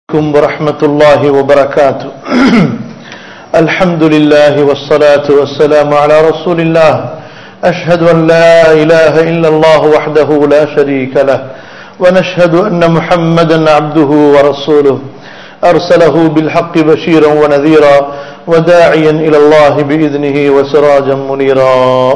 عليكم ورحمة الله وبركاته الحمد لله والصلاة والسلام على رسول الله أشهد أن لا إله إلا الله وحده لا شريك له ونشهد أن محمدا عبده ورسوله أرسله بالحق بشيرا ونذيرا وداعيا إلى الله بإذنه وسراجا منيرا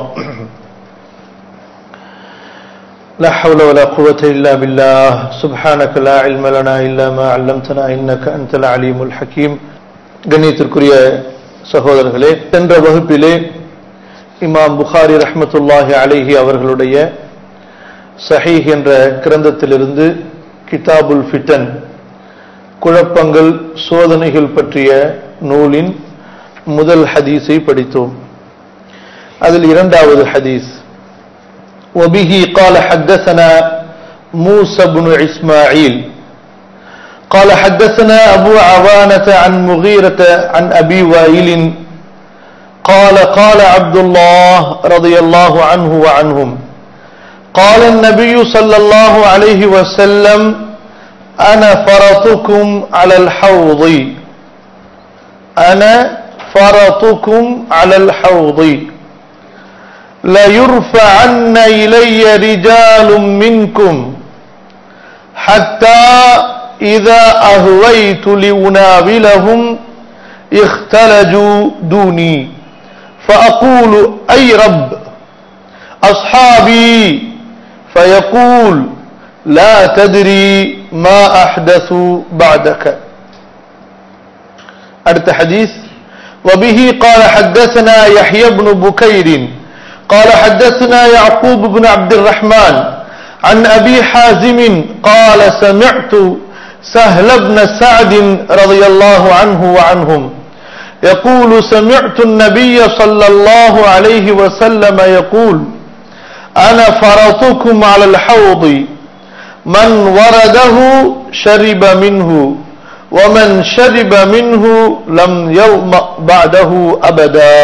لا حول ولا قوة إلا بالله سبحانك لا علم لنا إلا ما علمتنا إنك أنت العليم الحكيم கண்ணியத்திற்குரிய சகோதரர்களே சென்ற வகுப்பிலே இமாம் புகாரி ரஹ்மத்துல்லாஹி அலைஹி அவர்களுடைய சஹீஹ் என்ற கிரந்தத்திலிருந்து கிதாபுல் ஃபிட்டன் குழப்பங்கள் சோதனைகள் பற்றிய நூலின் முதல் ஹதீஸை படித்தோம் அதில் இரண்டாவது ஹதீஸ் وبه قال حدثنا موسى بن إسماعيل قال حدثنا أبو عوانة عن مغيرة عن أبي وائل قال قال عبد الله رضي الله عنه وعنهم قال النبي صلى الله عليه وسلم أنا فرطكم على الحوض أنا فرطكم على الحوض ليرفعن إلي رجال منكم حتى إذا أهويت لأناولهم اختلجوا دوني فأقول أي رب أصحابي فيقول لا تدري ما أحدث بعدك أرت حديث وبه قال حدثنا يحيى بن بكير قال حدثنا يعقوب بن عبد الرحمن عن أبي حازم قال سمعت سهل بن سعد رضي الله عنه وعنهم يقول سمعت النبي صلى الله عليه وسلم يقول أنا فرطكم على الحوض من ورده شرب منه ومن شرب منه لم يظمأ بعده أبدا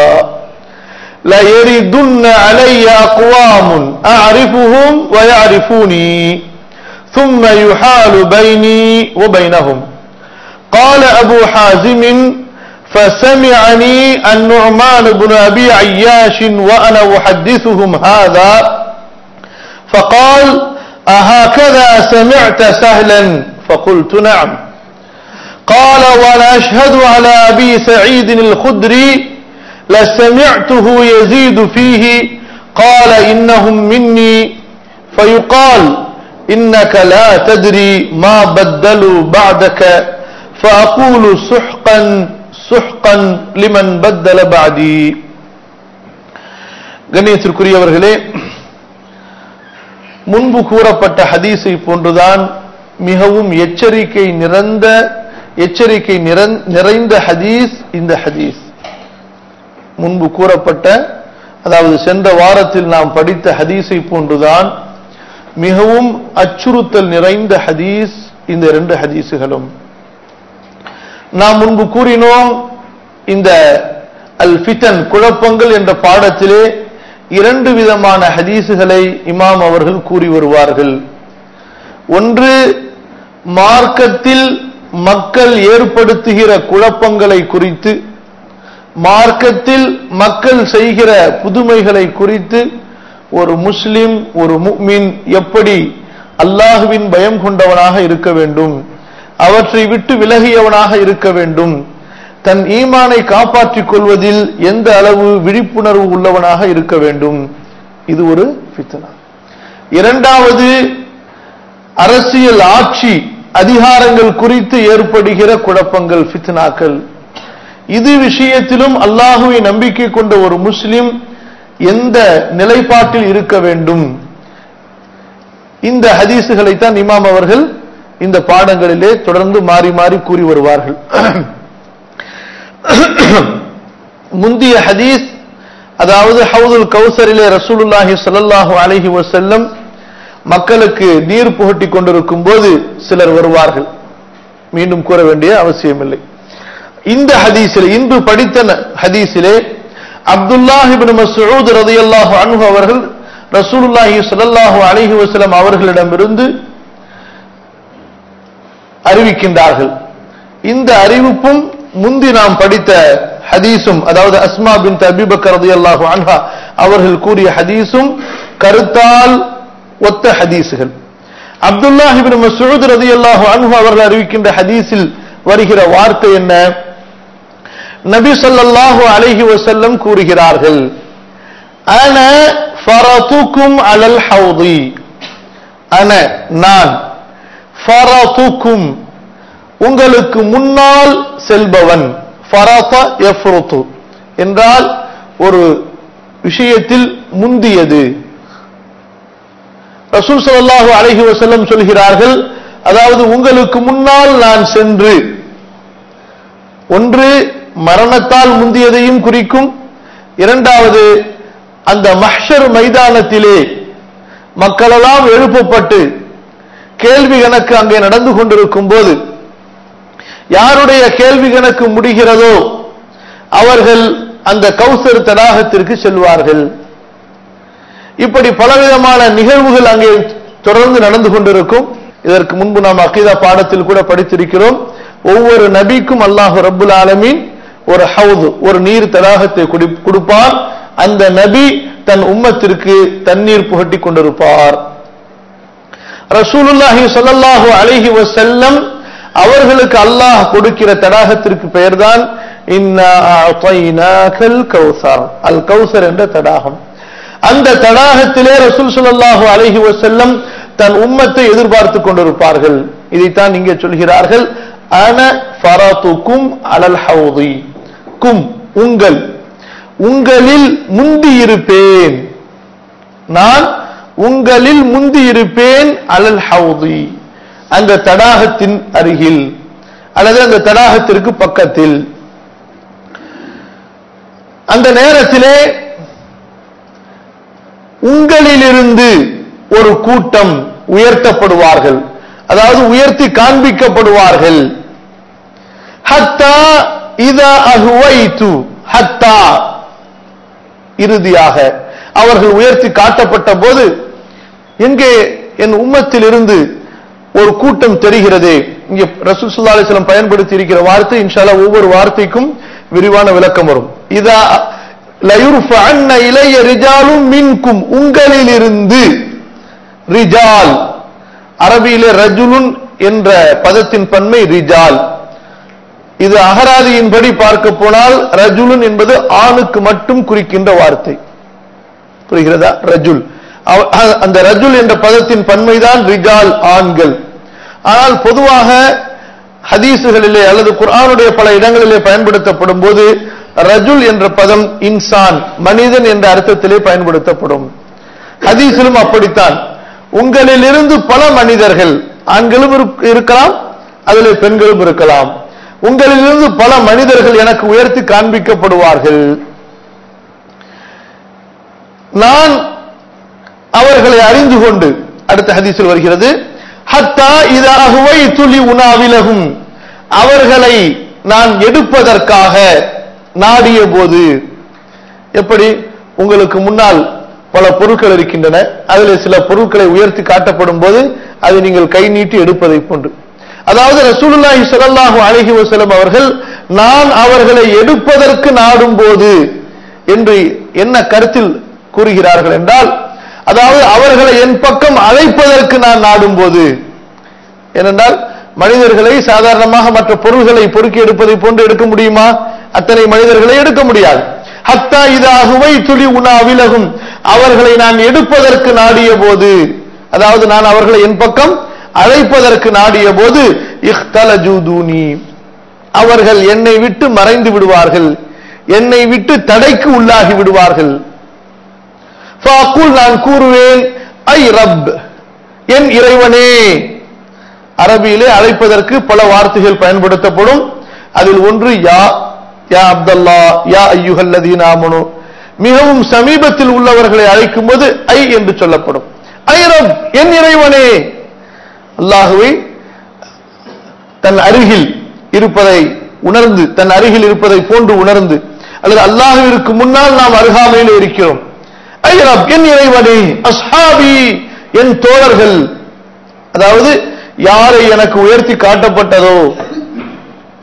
ليردن علي أقوام أعرفهم ويعرفوني ثم يحال بيني وبينهم قال أبو حازم فسمعني النعمان بن أبي عياش وأنا أحدثهم هذا فقال أهكذا سمعت سهلا فقلت نعم قال وأنا أشهد على أبي سعيد الخدري لسمعته يزيد فيه قال إنهم مني فيقال إنك لا تدري ما بدلوا بعدك فأقول سحقا سحقا لمن بدل بعدي கண்ணியத்திற்குரியவர்களே முன்பு கூறப்பட்ட ஹதீஸை போன்றுதான் மிகவும் எச்சரிக்கை நிறைந்த எச்சரிக்கை நிறைந்த ஹதீஸ் இந்த ஹதீஸ் முன்பு கூறப்பட்ட அதாவது சென்ற வாரத்தில் நாம் படித்த ஹதீஸை போன்றுதான் மிகவும் அச்சுறுத்தல் நிறைந்த ஹதீஸ் இந்த இரண்டு ஹதீஸுகளும் நாம் முன்பு கூறினோம் இந்த அல் ஃபித்தன் குழப்பங்கள் என்ற பாடத்திலே இரண்டு விதமான ஹதீஸுகளை இமாம் அவர்கள் கூறி வருவார்கள் ஒன்று மார்க்கத்தில் மக்கள் ஏற்படுத்துகிற குழப்பங்களை குறித்து மார்க்கத்தில் மக்கள் செய்கிற புதுமைகளை குறித்து ஒரு முஸ்லிம் ஒரு முக்மின் எப்படி அல்லாஹுவின் பயம் கொண்டவனாக இருக்க வேண்டும் அவற்றை விட்டு விலகியவனாக இருக்க வேண்டும் தன் ஈமானை காப்பாற்றிக் கொள்வதில் எந்த அளவு விழிப்புணர்வு உள்ளவனாக இருக்க வேண்டும் இது ஒரு பித்தனா இரண்டாவது அரசியல் ஆட்சி அதிகாரங்கள் குறித்து ஏற்படுகிற குழப்பங்கள் ஃபித்னாக்கள் இது விஷயத்திலும் அல்லாஹுவை நம்பிக்கை கொண்ட ஒரு முஸ்லிம் எந்த நிலைப்பாட்டில் இருக்க வேண்டும் இந்த ஹதீசுகளை தான் இமாம் அவர்கள் இந்த பாடங்களிலே தொடர்ந்து மாறி மாறி கூறி வருவார்கள் முந்திய ஹதீஸ் அதாவது ஹவுதுல் கௌசரிலே ரசூலுல்லாஹி சல்லாஹூ அலஹி வசல்லம் மக்களுக்கு நீர் புகட்டி கொண்டிருக்கும் போது சிலர் வருவார்கள் மீண்டும் கூற வேண்டிய அவசியமில்லை இந்த ஹதீஸில் இன்று படித்த ஹதீஸிலே அப்துல்லாஹிபின் மசூத் ரதியல்லாஹு அன்ஹு அவர்கள் ரசூலுல்லாஹி ஸல்லல்லாஹு அலைஹி வஸல்லம் அவர்களிடமிருந்து அறிவிக்கின்றார்கள் இந்த அறிவிப்பும் முந்தி நாம் படித்த ஹதீஸும் அதாவது அஸ்மா பின் அபிபக்கர் ரலியல்லாஹு அன்ஹா அவர்கள் கூறிய ஹதீஸும் கருத்தால் ஒத்த ஹதீஸுகள் அப்துல்லாஹ் இப்னு மஸ்ஊத் ரலியல்லாஹு அன்ஹு அவர்கள் அறிவிக்கின்ற ஹதீஸில் வருகிற வார்த்தை என்ன நபி ஸல்லல்லாஹு அலைஹி வஸல்லம் கூறுகிறார்கள் அன ஃபரதுக்கும் அலல் ஹௌதி அன நான் ஃபரதுக்கும் உங்களுக்கு முன்னால் செல்பவன் ஃபரத யஃப்ருது என்றால் ஒரு விஷயத்தில் முந்தியது ரசூல் ஸல்லல்லாஹு அலைஹி வஸல்லம் சொல்கிறார்கள் அதாவது உங்களுக்கு முன்னால் நான் சென்று ஒன்று மரணத்தால் முந்தியதையும் குறிக்கும் இரண்டாவது அந்த மஹ்ஷர் மைதானத்திலே மக்களெல்லாம் எழுப்பப்பட்டு கேள்வி கணக்கு அங்கே நடந்து கொண்டிருக்கும் போது யாருடைய கேள்வி கணக்கு முடிகிறதோ அவர்கள் அந்த கௌசர் தடாகத்திற்கு செல்வார்கள் இப்படி பலவிதமான நிகழ்வுகள் அங்கே தொடர்ந்து நடந்து கொண்டிருக்கும் இதற்கு முன்பு நாம் அகீதா பாடத்தில் கூட படித்திருக்கிறோம் ஒவ்வொரு நபிக்கும் அல்லாஹு ரப்புல் ஆலமீன் ஒரு ஹவுது ஒரு நீர் தடாகத்தை குடி- கொடுப்பார் அந்த நபி தன் உம்மத்திற்கு தண்ணீர் புகட்டி கொண்டிருப்பார் ரசூலுல்லாஹி ஸல்லல்லாஹு அலைஹி வஸல்லம் அவர்களுக்கு அல்லாஹ் கொடுக்கிற தடாகத்திற்கு பெயர்தான் இன்னா அஅதைனாகல் கௌசர் அல் கௌசர் என்ற தடாகம் அந்த தடாகத்திலே ரசூல் ஸல்லல்லாஹு அலைஹி வஸல்லம் தன் உம்மத்தை எதிர்பார்த்து கொண்டிருப்பார்கள் இதைத்தான் இங்கே சொல்கிறார்கள் அன ஃபரதுக்கும் அலல் ஹவுதி கும் உங்கள் உங்களில் முந்தி இருப்பேன் நான் உங்களில் முந்தி இருப்பேன் அலல் ஹவுதி அந்த தடாகத்தின் அருகில் அல்லது அந்த தடாகத்திற்கு பக்கத்தில் அந்த நேரத்திலே உங்களிலிருந்து ஒரு கூட்டம் உயர்த்தப்படுவார்கள் அதாவது உயர்த்தி காண்பிக்கப்படுவார்கள் ஹத்தா இதா அஹுவைத்து ஹத்தா இறுதியாக அவர்கள் உயர்த்தி காட்டப்பட்ட போது எங்கே என் உம்மத்தில் இருந்து ஒரு கூட்டம் தெரிகிறதே இங்கே ரசூல் ஸல்லல்லாஹு அலைஹி வஸல்லம் பயன்படுத்தி இருக்கிற வார்த்தை இன்ஷால்லா ஒவ்வொரு வார்த்தைக்கும் விரிவான விளக்கம் வரும் இதா லயுர்ஃபஅன்ன இலைய ரிஜாலும் மின்கும் உங்களிலிருந்து ரிஜால் அரபியிலே ரஜுலுன் என்ற பதத்தின் பன்மை ரிஜால் இது அகராதியின்படி பார்க்க போனால் ரஜுலுன் என்பது ஆணுக்கு மட்டும் குறிக்கின்ற வார்த்தை புரிகிறதா ரஜுல் அவ- அ- அந்த ரஜுல் என்ற பதத்தின் பன்மைதான் ரிஜால் ஆண்கள் ஆனால் பொதுவாக ஹதீசுகளிலே அல்லது குர்ஆனுடைய பல இடங்களிலே பயன்படுத்தப்படும் போது ரஜுல் என்ற பதம் இன்சான் மனிதன் என்ற அர்த்தத்திலே பயன்படுத்தப்படும் ஹதீஸிலும் அப்படித்தான் உங்களிலிருந்து பல மனிதர்கள் ஆண்களும் இருக்- இருக்கலாம் அதிலே பெண்களும் இருக்கலாம் உங்களிலிருந்து பல மனிதர்கள் எனக்கு உயர்த்தி காண்பிக்கப்படுவார்கள் நான் அவர்களை அறிந்து கொண்டு அடுத்த ஹதீஸில் வருகிறது ஹத்தா இதாகுவை துளி உணாவிலகும் அவர்களை நான் எடுப்பதற்காக நாடிய போது எப்படி உங்களுக்கு முன்னால் பல பொருட்கள் இருக்கின்றன அதில் சில பொருட்களை உயர்த்தி காட்டப்படும் போது அதை நீங்கள் கை நீட்டி எடுப்பதை போன்று அதாவது ரசூலுல்லாஹி ஸல்லல்லாஹு அலைஹி வஸல்லம் அவர்கள் நான் அவர்களை எடுப்பதற்கு நாடும் போது என்று என்ன கருத்தில் கூறுகிறார்கள் என்றால் அதாவது அவர்களை என் பக்கம் அழைப்பதற்கு நான் நாடும் போது ஏனென்றால் மனிதர்களை சாதாரணமாக மற்ற பொருள்களை பொறுக்கி எடுப்பதை போன்று எடுக்க முடியுமா அத்தனை மனிதர்களை எடுக்க முடியாது ஹத்தா இதாகுவை துளி உணா விலகும் அவர்களை நான் எடுப்பதற்கு நாடிய போது அதாவது நான் அவர்களை என் பக்கம் அழைப்பதற்கு நாடிய போது இஹ்தலஜூதூனி அவர்கள் என்னை விட்டு மறைந்து விடுவார்கள் என்னை விட்டு தடைக்கு உள்ளாகி விடுவார்கள் ஃபஅகுல் நான் கூறுவேன் ஐ ரப் என் இறைவனே அரபியிலே அழைப்பதற்கு பல வார்த்தைகள் பயன்படுத்தப்படும் அதில் ஒன்று யா யா அப்தல்லா யா ஐயுஹல்லதீன ஆமனு மிகவும் சமீபத்தில் உள்ளவர்களை அழைக்கும் போது ஐ என்று சொல்லப்படும் ஐ ரப் என் இறைவனே அல்லாஹுவை தன் அருகில் இருப்பதை உணர்ந்து தன் அருகில் இருப்பதை போன்று உணர்ந்து அல்லது அல்லாஹுவிற்கு முன்னால் நாம் அருகாமையில் இருக்கிறோம் ஐ ரப் என் இறைவனே அஸ்ஹாபி என் தோழர்கள் அதாவது யாரை எனக்கு உயர்த்தி காட்டப்பட்டதோ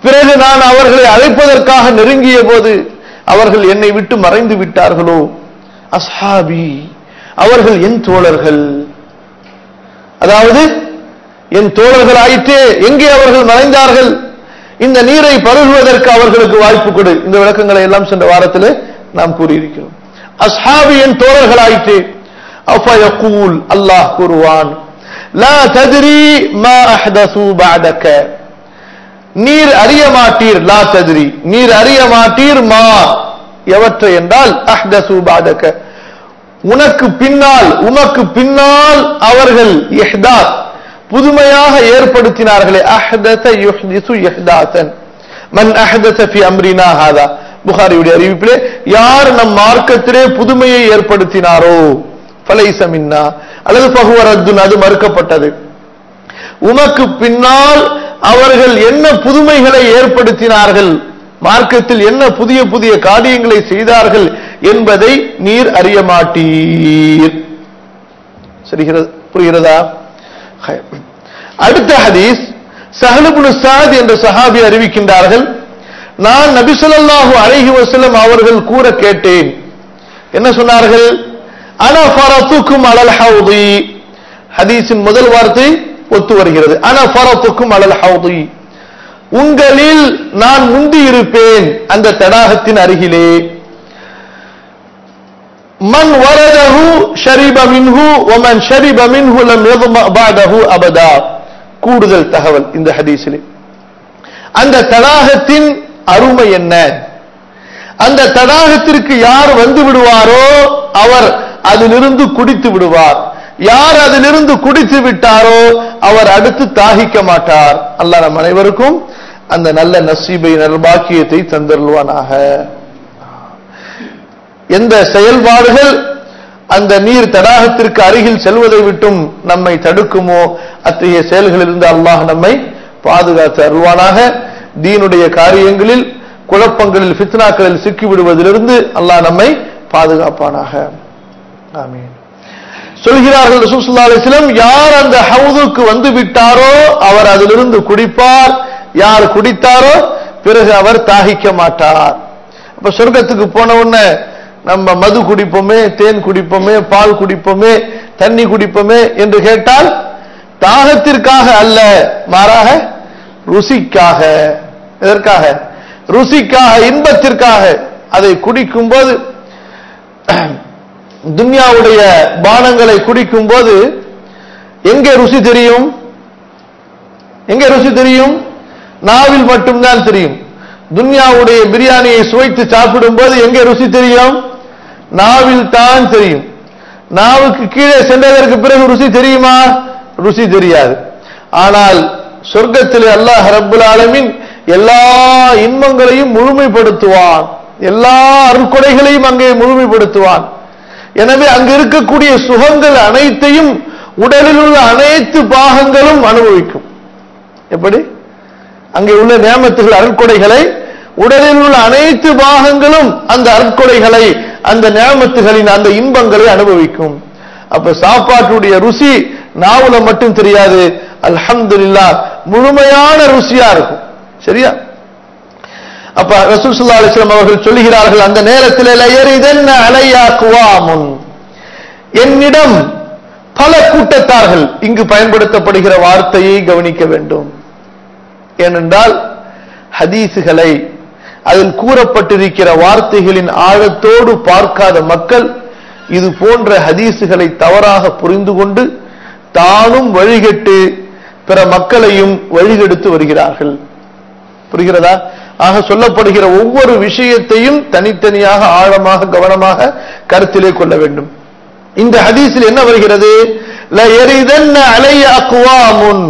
பிறகு நான் அவர்களை அழைப்பதற்காக நெருங்கிய போது அவர்கள் என்னை விட்டு மறைந்து விட்டார்களோ அஸ்ஹாபி அவர்கள் என் தோழர்கள் அதாவது என் தோழர்கள் ஆயிற்றே எங்கே அவர்கள் மறைந்தார்கள் இந்த நீரை பருகுவதற்கு அவர்களுக்கு வாய்ப்பு கொடு இந்த விளக்கங்களை எல்லாம் சென்ற வாரத்தில் நாம் கூறியிருக்கிறோம் அஸ்ஹாபி என் தோழர்கள் ஆயிற்றே அஃபயகூல் அல்லாஹ் கூறுவான் லா தத்ரி மா அஹ்தசு பஅதக நீர் அறிய மாட்டீர் லா தத்ரி நீர் அறிய மாட்டீர் மா எவற்றை என்றால் அஹ்தசு பஅதக உனக்கு பின்னால் உமக்கு பின்னால் அவர்கள் இஹ்தாத் புதுமையாக ஏற்படுத்தினார்களே அஹ்தத யுஹ்திசு இஹ்தாத்தன் மன் அஹ்தத ஃபி அம்ரினா ஹாதா புகாரியுடைய அறிவிப்பிலே யார் நம் மார்க்கத்திலே புதுமையை ஏற்படுத்தினாரோ ஃபலைஸ மின்னா அல்லது பகுவரத்துன் அது மறுக்கப்பட்டது உமக்கு பின்னால் அவர்கள் என்ன புதுமைகளை ஏற்படுத்தினார்கள் மார்க்கத்தில் என்ன புதிய புதிய காரியங்களை செய்தார்கள் என்பதை நீர் அறிய மாட்டீர் சரிகிறது புரிகிறதா அடுத்த ஹதீஸ் சஹலுபுல் சாத் என்ற சஹாபி அறிவிக்கின்றார்கள் நான் நபிசுல்லாஹு அலைஹி வஸல்லம் அவர்கள் கூற கேட்டேன் என்ன சொன்னார்கள் அன ஃபரத்துக்கும் அலல் ஹவுதி ஹதீஸின் முதல் வார்த்தை ஒத்து வருகிறது அன ஃபரத்துக்கும் அலல் ஹவுதி உங்களில் நான் முந்தி இருப்பேன் அந்த தடாகத்தின் அருகிலே மன் வரதஹு ஷரிப மின்ஹு ஒமன் ஷரிப மின்ஹு லம் யதும பாதஹு அபதா கூடுதல் தகவல் இந்த ஹதீஸிலே அந்த தடாகத்தின் அருமை என்ன அந்த தடாகத்திற்கு யார் வந்து விடுவாரோ அவர் அதிலிருந்து குடித்து விடுவார் யார் அதிலிருந்து குடித்து விட்டாரோ அவர் அடுத்து தாகிக்க மாட்டார் அல்லாஹ் நம் அனைவருக்கும் அந்த நல்ல நசீபை நல்பாக்கியத்தை தந்தருள்வானாக எந்த செயல்பாடுகள் அந்த நீர் தடாகத்திற்கு அருகில் செல்வதை விட்டும் நம்மை தடுக்குமோ அத்தகைய செயல்களிலிருந்து அல்லாஹ் நம்மை பாதுகாத்து அருள்வானாக தீனுடைய காரியங்களில் குழப்பங்களில் ஃபித்னாக்களில் சிக்கிவிடுவதிலிருந்து அல்லாஹ் நம்மை பாதுகாப்பானாக ஆமீன் சொல்கிறார்கள் ரசூலுல்லாஹி அலைஹி வஸல்லம் யார் அந்த ஹவுதுக்கு வந்து விட்டாரோ அவர் அதிலிருந்து குடிப்பார் யார் குடித்தாரோ பிறகு அவர் தாகிக்க மாட்டார் அப்ப சொர்க்கத்துக்கு போன உடனே நம்ம மது குடிப்போமே தேன் குடிப்போமே பால் குடிப்போமே தண்ணி குடிப்போமே என்று கேட்டால் தாகத்திற்காக அல்ல மாறாக ருசிக்காக எதற்காக ருசிக்காக இன்பத்திற்காக அதை குடிக்கும் போது துன்யாவுடைய பானங்களை குடிக்கும் போது எங்கே ருசி தெரியும் எங்கே ருசி தெரியும் நாவில் மட்டும்தான் தெரியும் துன்யாவுடைய பிரியாணியை சுவைத்து சாப்பிடும் போது எங்கே ருசி தெரியும் நாவில் தான் தெரியும் நாவுக்கு கீழே சென்றதற்கு பிறகு ருசி தெரியுமா ருசி தெரியாது ஆனால் சொர்க்கத்தில் அல்லாஹ் ரப்புல் ஆலமின் எல்லா இன்பங்களையும் முழுமைப்படுத்துவான் எல்லா அருட்கொடைகளையும் அங்கே முழுமைப்படுத்துவான் எனவே அங்கு இருக்கக்கூடிய சுகங்கள் அனைத்தையும் உடலில் உள்ள அனைத்து பாகங்களும் அனுபவிக்கும் எப்படி அங்கே உள்ள நியமத்துகள் அருட்கொடைகளை உடலில் உள்ள அனைத்து பாகங்களும் அந்த அருட்கொடைகளை அந்த நியமத்துகளின் அந்த இன்பங்களை அனுபவிக்கும் அப்ப சாப்பாட்டுடைய ருசி நாவுல மட்டும் தெரியாது அல்ஹம்துலில்லா முழுமையான ருசியா இருக்கும் சரியா அப்ப ரசூல் ஸல்லல்லாஹு அலைஹி வஸல்லம் அவர்கள் சொல்லுகிறார்கள் அந்த நேரத்தில் லயரிதன்ன அலையா குவாமுன் என்னிடம் பல கூட்டத்தார்கள் இங்கு பயன்படுத்தப்படுகிற வார்த்தையை கவனிக்க வேண்டும் ஏனென்றால் ஹதீசுகளை அதில் கூறப்பட்டிருக்கிற வார்த்தைகளின் ஆழத்தோடு பார்க்காத மக்கள் இது போன்ற ஹதீசுகளை தவறாக புரிந்து கொண்டு தானும் வழிகட்டு பிற மக்களையும் வழிகெடுத்து வருகிறார்கள் புரிகிறதா ஆக சொல்லப்படுகிற ஒவ்வொரு விஷயத்தையும் தனித்தனியாக ஆழமாக கவனமாக கருத்திலே கொள்ள வேண்டும் இந்த ஹதீஸில் என்ன வருகிறது ல எரிதன்ன அலைய அக்குவாமுன்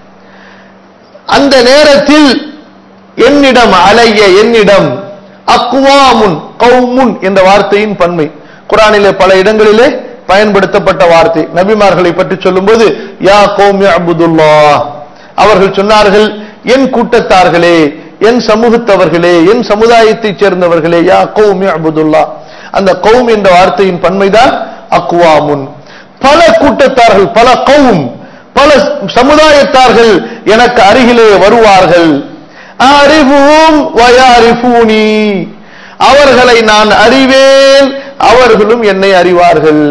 அந்த நேரத்தில் என்னிடம் அலைய என்னிடம் அக்குவாமுன் கௌமுன் என்ற வார்த்தையின் பன்மை குரானிலே பல இடங்களிலே பயன்படுத்தப்பட்ட வார்த்தை நபிமார்களை பற்றி சொல்லும்போது யா கௌம் அபுதுல்லா அவர்கள் சொன்னார்கள் என் கூட்டத்தார்களே என் சமூகத்தவர்களே என் சமுதாயத்தைச் சேர்ந்தவர்களே யா கௌம் அபுதுல்லா அந்த கௌம் என்ற வார்த்தையின் பன்மைதான் அக்குவாமுன் பல கூட்டத்தார்கள் பல கௌம் பல சமுதாயத்தார்கள் எனக்கு அருகிலே வருவார்கள் அரிஃபுஹும் வயாரிஃபூனி அவர்களை நான் அறிவேன் அவர்களும் என்னை அறிவார்கள்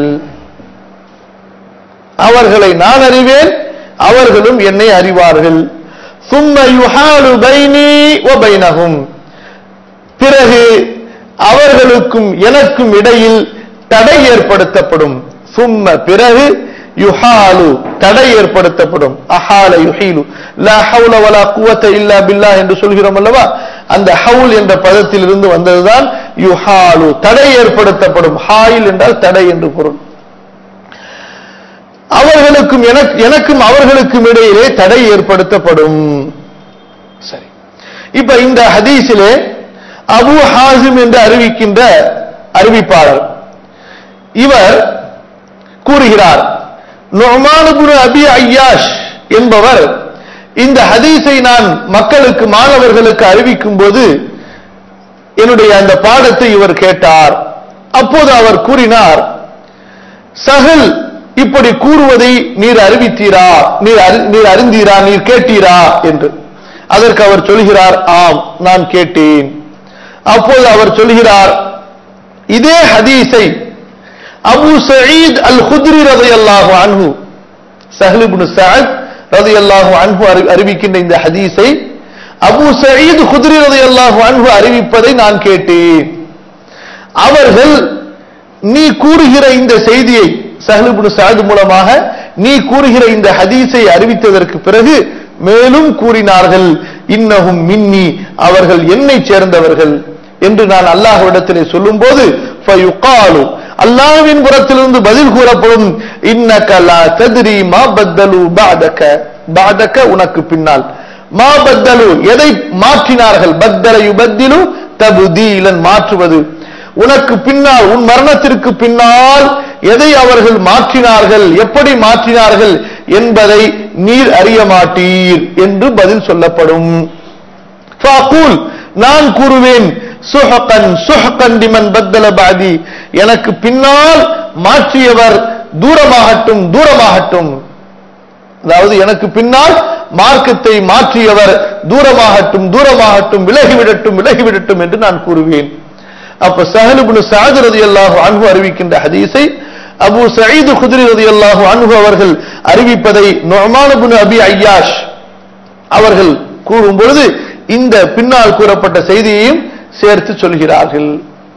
அவர்களை நான் அறிவேன் அவர்களும் என்னை அறிவார்கள் சும்ம யுஹாலு பைனி வ பைனஹும் பிறகு அவர்களுக்கும் எனக்கும் இடையில் தடை ஏற்படுத்தப்படும் சும்ம பிறகு யுஹாலு தடை ஏற்படுத்தப்படும் அஹால யுஹீலு லா ஹவுல வலா குவத்த இல்லா பில்லா என்று சொல்கிறோம் அல்லவா அந்த ஹவுல் என்ற பதத்தில் இருந்து வந்ததுதான் யுஹாலு தடை ஏற்படுத்தப்படும் ஹாயில் என்றால் தடை என்று பொருள் அவர்களுக்கும் எனக்கு எனக்கும் அவர்களுக்கும் இடையிலே தடை ஏற்படுத்தப்படும் சரி இப்ப இந்த ஹதீஸிலே அபு ஹாசிம் என்று அறிவிக்கின்ற அறிவிப்பாளர் இவர் கூறுகிறார் நொமானுபுர அபி ஐயாஷ் என்பவர் இந்த ஹதீஸை நான் மக்களுக்கு மாணவர்களுக்கு அறிவிக்கும் போது என்னுடைய அந்த பாடத்தை இவர் கேட்டார் அப்போது அவர் கூறினார் சஹல் இப்படி கூறுவதை நீர் அறிவித்தீரா நீர் அறி- நீர் அறிந்தீரா நீர் கேட்டீரா என்று அதற்கு அவர் சொல்கிறார் ஆம் நான் கேட்டேன் அப்போது அவர் சொல்கிறார் இதே ஹதீஸை அபு சயீத் அல் குத்ரி ரதையல்லாஹு அன்ஹு சஹல் இப்னு சஅத் ரதையல்லாஹு அன்ஹு அறி- அறிவிக்கின்ற இந்த ஹதீஸை அபு சயீத் குத்ரி ரதையல்லாஹு அன்ஹு அறிவிப்பதை நான் கேட்டேன் அவர்கள் நீ கூறுகிற இந்த செய்தியை சஹலுபுன் சாது மூலமாக நீ கூறுகிற இந்த ஹதீஸை அறிவித்ததற்கு பிறகு மேலும் கூறினார்கள் இன்னஹும் மின்னி அவர்கள் என்னை சேர்ந்தவர்கள் என்று நான் அல்லாஹ்விடத்திலே சொல்லும்போது ஃபயுகாலு அல்லாஹ்வின் புறத்திலிருந்து பதில் கூறப்படும் இன்னக லா தத்ரி மா பத்தலு பாதக பாதக உனக்கு பின்னால் மா பத்தலு எதை மாற்றினார்கள் பத்தல யுபத்திலு தபுதீலன் மாற்றுவது உனக்கு பின்னால் உன் மரணத்திற்கு பின்னால் எதை அவர்கள் மாற்றினார்கள் எப்படி மாற்றினார்கள் என்பதை நீர் அறிய மாட்டீர் என்று பதில் சொல்லப்படும் ஃபஅகூல், நான் கூறுவேன் சுஹகன் சுஹகன் லிமன் பத்தல பாதி எனக்கு பின்னால் மாற்றியவர் தூரமாகட்டும் தூரமாகட்டும் அதாவது எனக்கு பின்னால் மார்க்கத்தை மாற்றியவர் தூரமாகட்டும் தூரமாகட்டும் விலகிவிடட்டும் விலகிவிடட்டும் என்று நான் கூறுவேன் அப்ப சஹலுபுன் சாது ரதியல்லாஹு அன்ஹு அறிவிக்கின்ற ஹதீஸை அபு சயீது குதிரி ரதியல்லாஹு அன்ஹு அவர்கள் அறிவிப்பதை நொமானுபுன் அபி ஐயாஷ் அவர்கள் கூறும் பொழுது இந்த பின்னால் கூறப்பட்ட செய்தியையும் சேர்த்து சொல்கிறார்கள்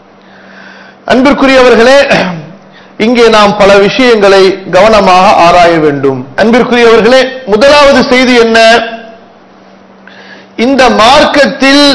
அன்பிற்குரியவர்களே இங்கே நாம் பல விஷயங்களை கவனமாக ஆராய வேண்டும் அன்பிற்குரியவர்களே முதலாவது செய்தி என்ன இந்த மார்க்கத்தில்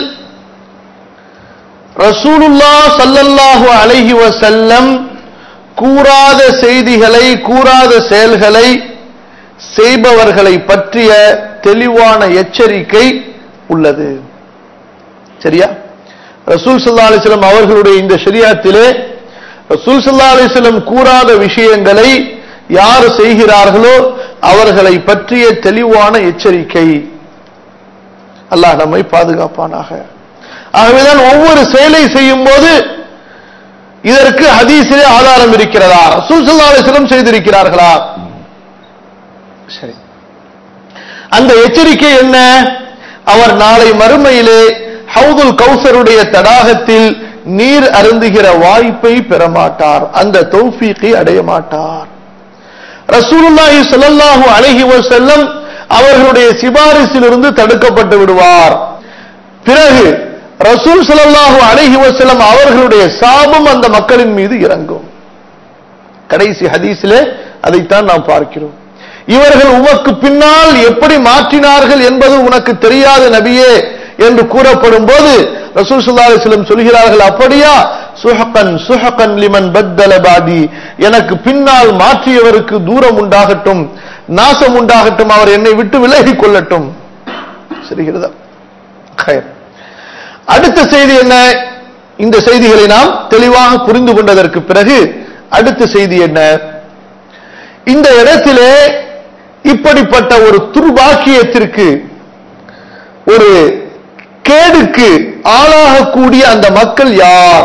ரசூலுல்லா ஸல்லல்லாஹு அலைஹி வஸல்லம் கூறாத செய்திகளை கூறாத செயல்களை செய்பவர்களை பற்றிய தெளிவான எச்சரிக்கை உள்ளது சரியா ரசூல் ஸல்லல்லாஹு அலைஹி வஸல்லம் அவர்களுடைய இந்த ஷரியத்திலே ரசூல் ஸல்லல்லாஹு அலைஹி வஸல்லம் கூறாத விஷயங்களை யார் செய்கிறார்களோ அவர்களை பற்றிய தெளிவான எச்சரிக்கை அல்லாஹ் நம்மை பாதுகாப்பானாக ஆகவேதான் ஒவ்வொரு செயலை செய்யும் போது இதற்கு ஹதீஸிலே ஆதாரம் இருக்கிறதா ரசூல் ஸல்லல்லாஹு அலைஹி வஸல்லம் செய்திருக்கிறார்களா சரி அந்த எச்சரிக்கை என்ன அவர் நாளை மறுமையிலே ஹவுதுல் கௌசருடைய தடாகத்தில் நீர் அருந்துகிற வாய்ப்பை பெற மாட்டார் அந்த தௌஃபீக்கை அடைய மாட்டார் ரசூலுல்லாஹி ஸல்லல்லாஹு அலைஹி வஸல்லம் அவர்களுடைய சிபாரிசிலிருந்து தடுக்கப்பட்டு விடுவார் பிறகு ரசூல் ஸல்லல்லாஹு அலைஹி வஸல்லம் அவர்களுடைய சாபம் அந்த மக்களின் மீது இறங்கும் கடைசி ஹதீஸிலே அதைத்தான் நாம் பார்க்கிறோம் இவர்கள் உமக்கு பின்னால் எப்படி மாற்றினார்கள் என்பது உனக்கு தெரியாத நபியே என்று கூறப்படும் போது ரசூல் ஸல்லல்லாஹு அலைஹி வஸல்லம் சொல்கிறார்கள் அப்படியா சுஹகன் சுஹகன் லிமன் பத்தல பாதி எனக்கு பின்னால் மாற்றியவருக்கு தூரம் உண்டாகட்டும் நாசம் உண்டாகட்டும் அவர் என்னை விட்டு விலகிக் கொள்ளட்டும் சரிகிறதா கயர். அடுத்த செய்தி என்ன இந்த செய்திகளை நாம் தெளிவாக புரிந்து கொண்டதற்கு பிறகு அடுத்த செய்தி என்ன இந்த இடத்திலே இப்படிப்பட்ட ஒரு துர்பாக்கியத்திற்கு ஒரு கேடுக்கு ஆளாகக்கூடிய அந்த மக்கள் யார்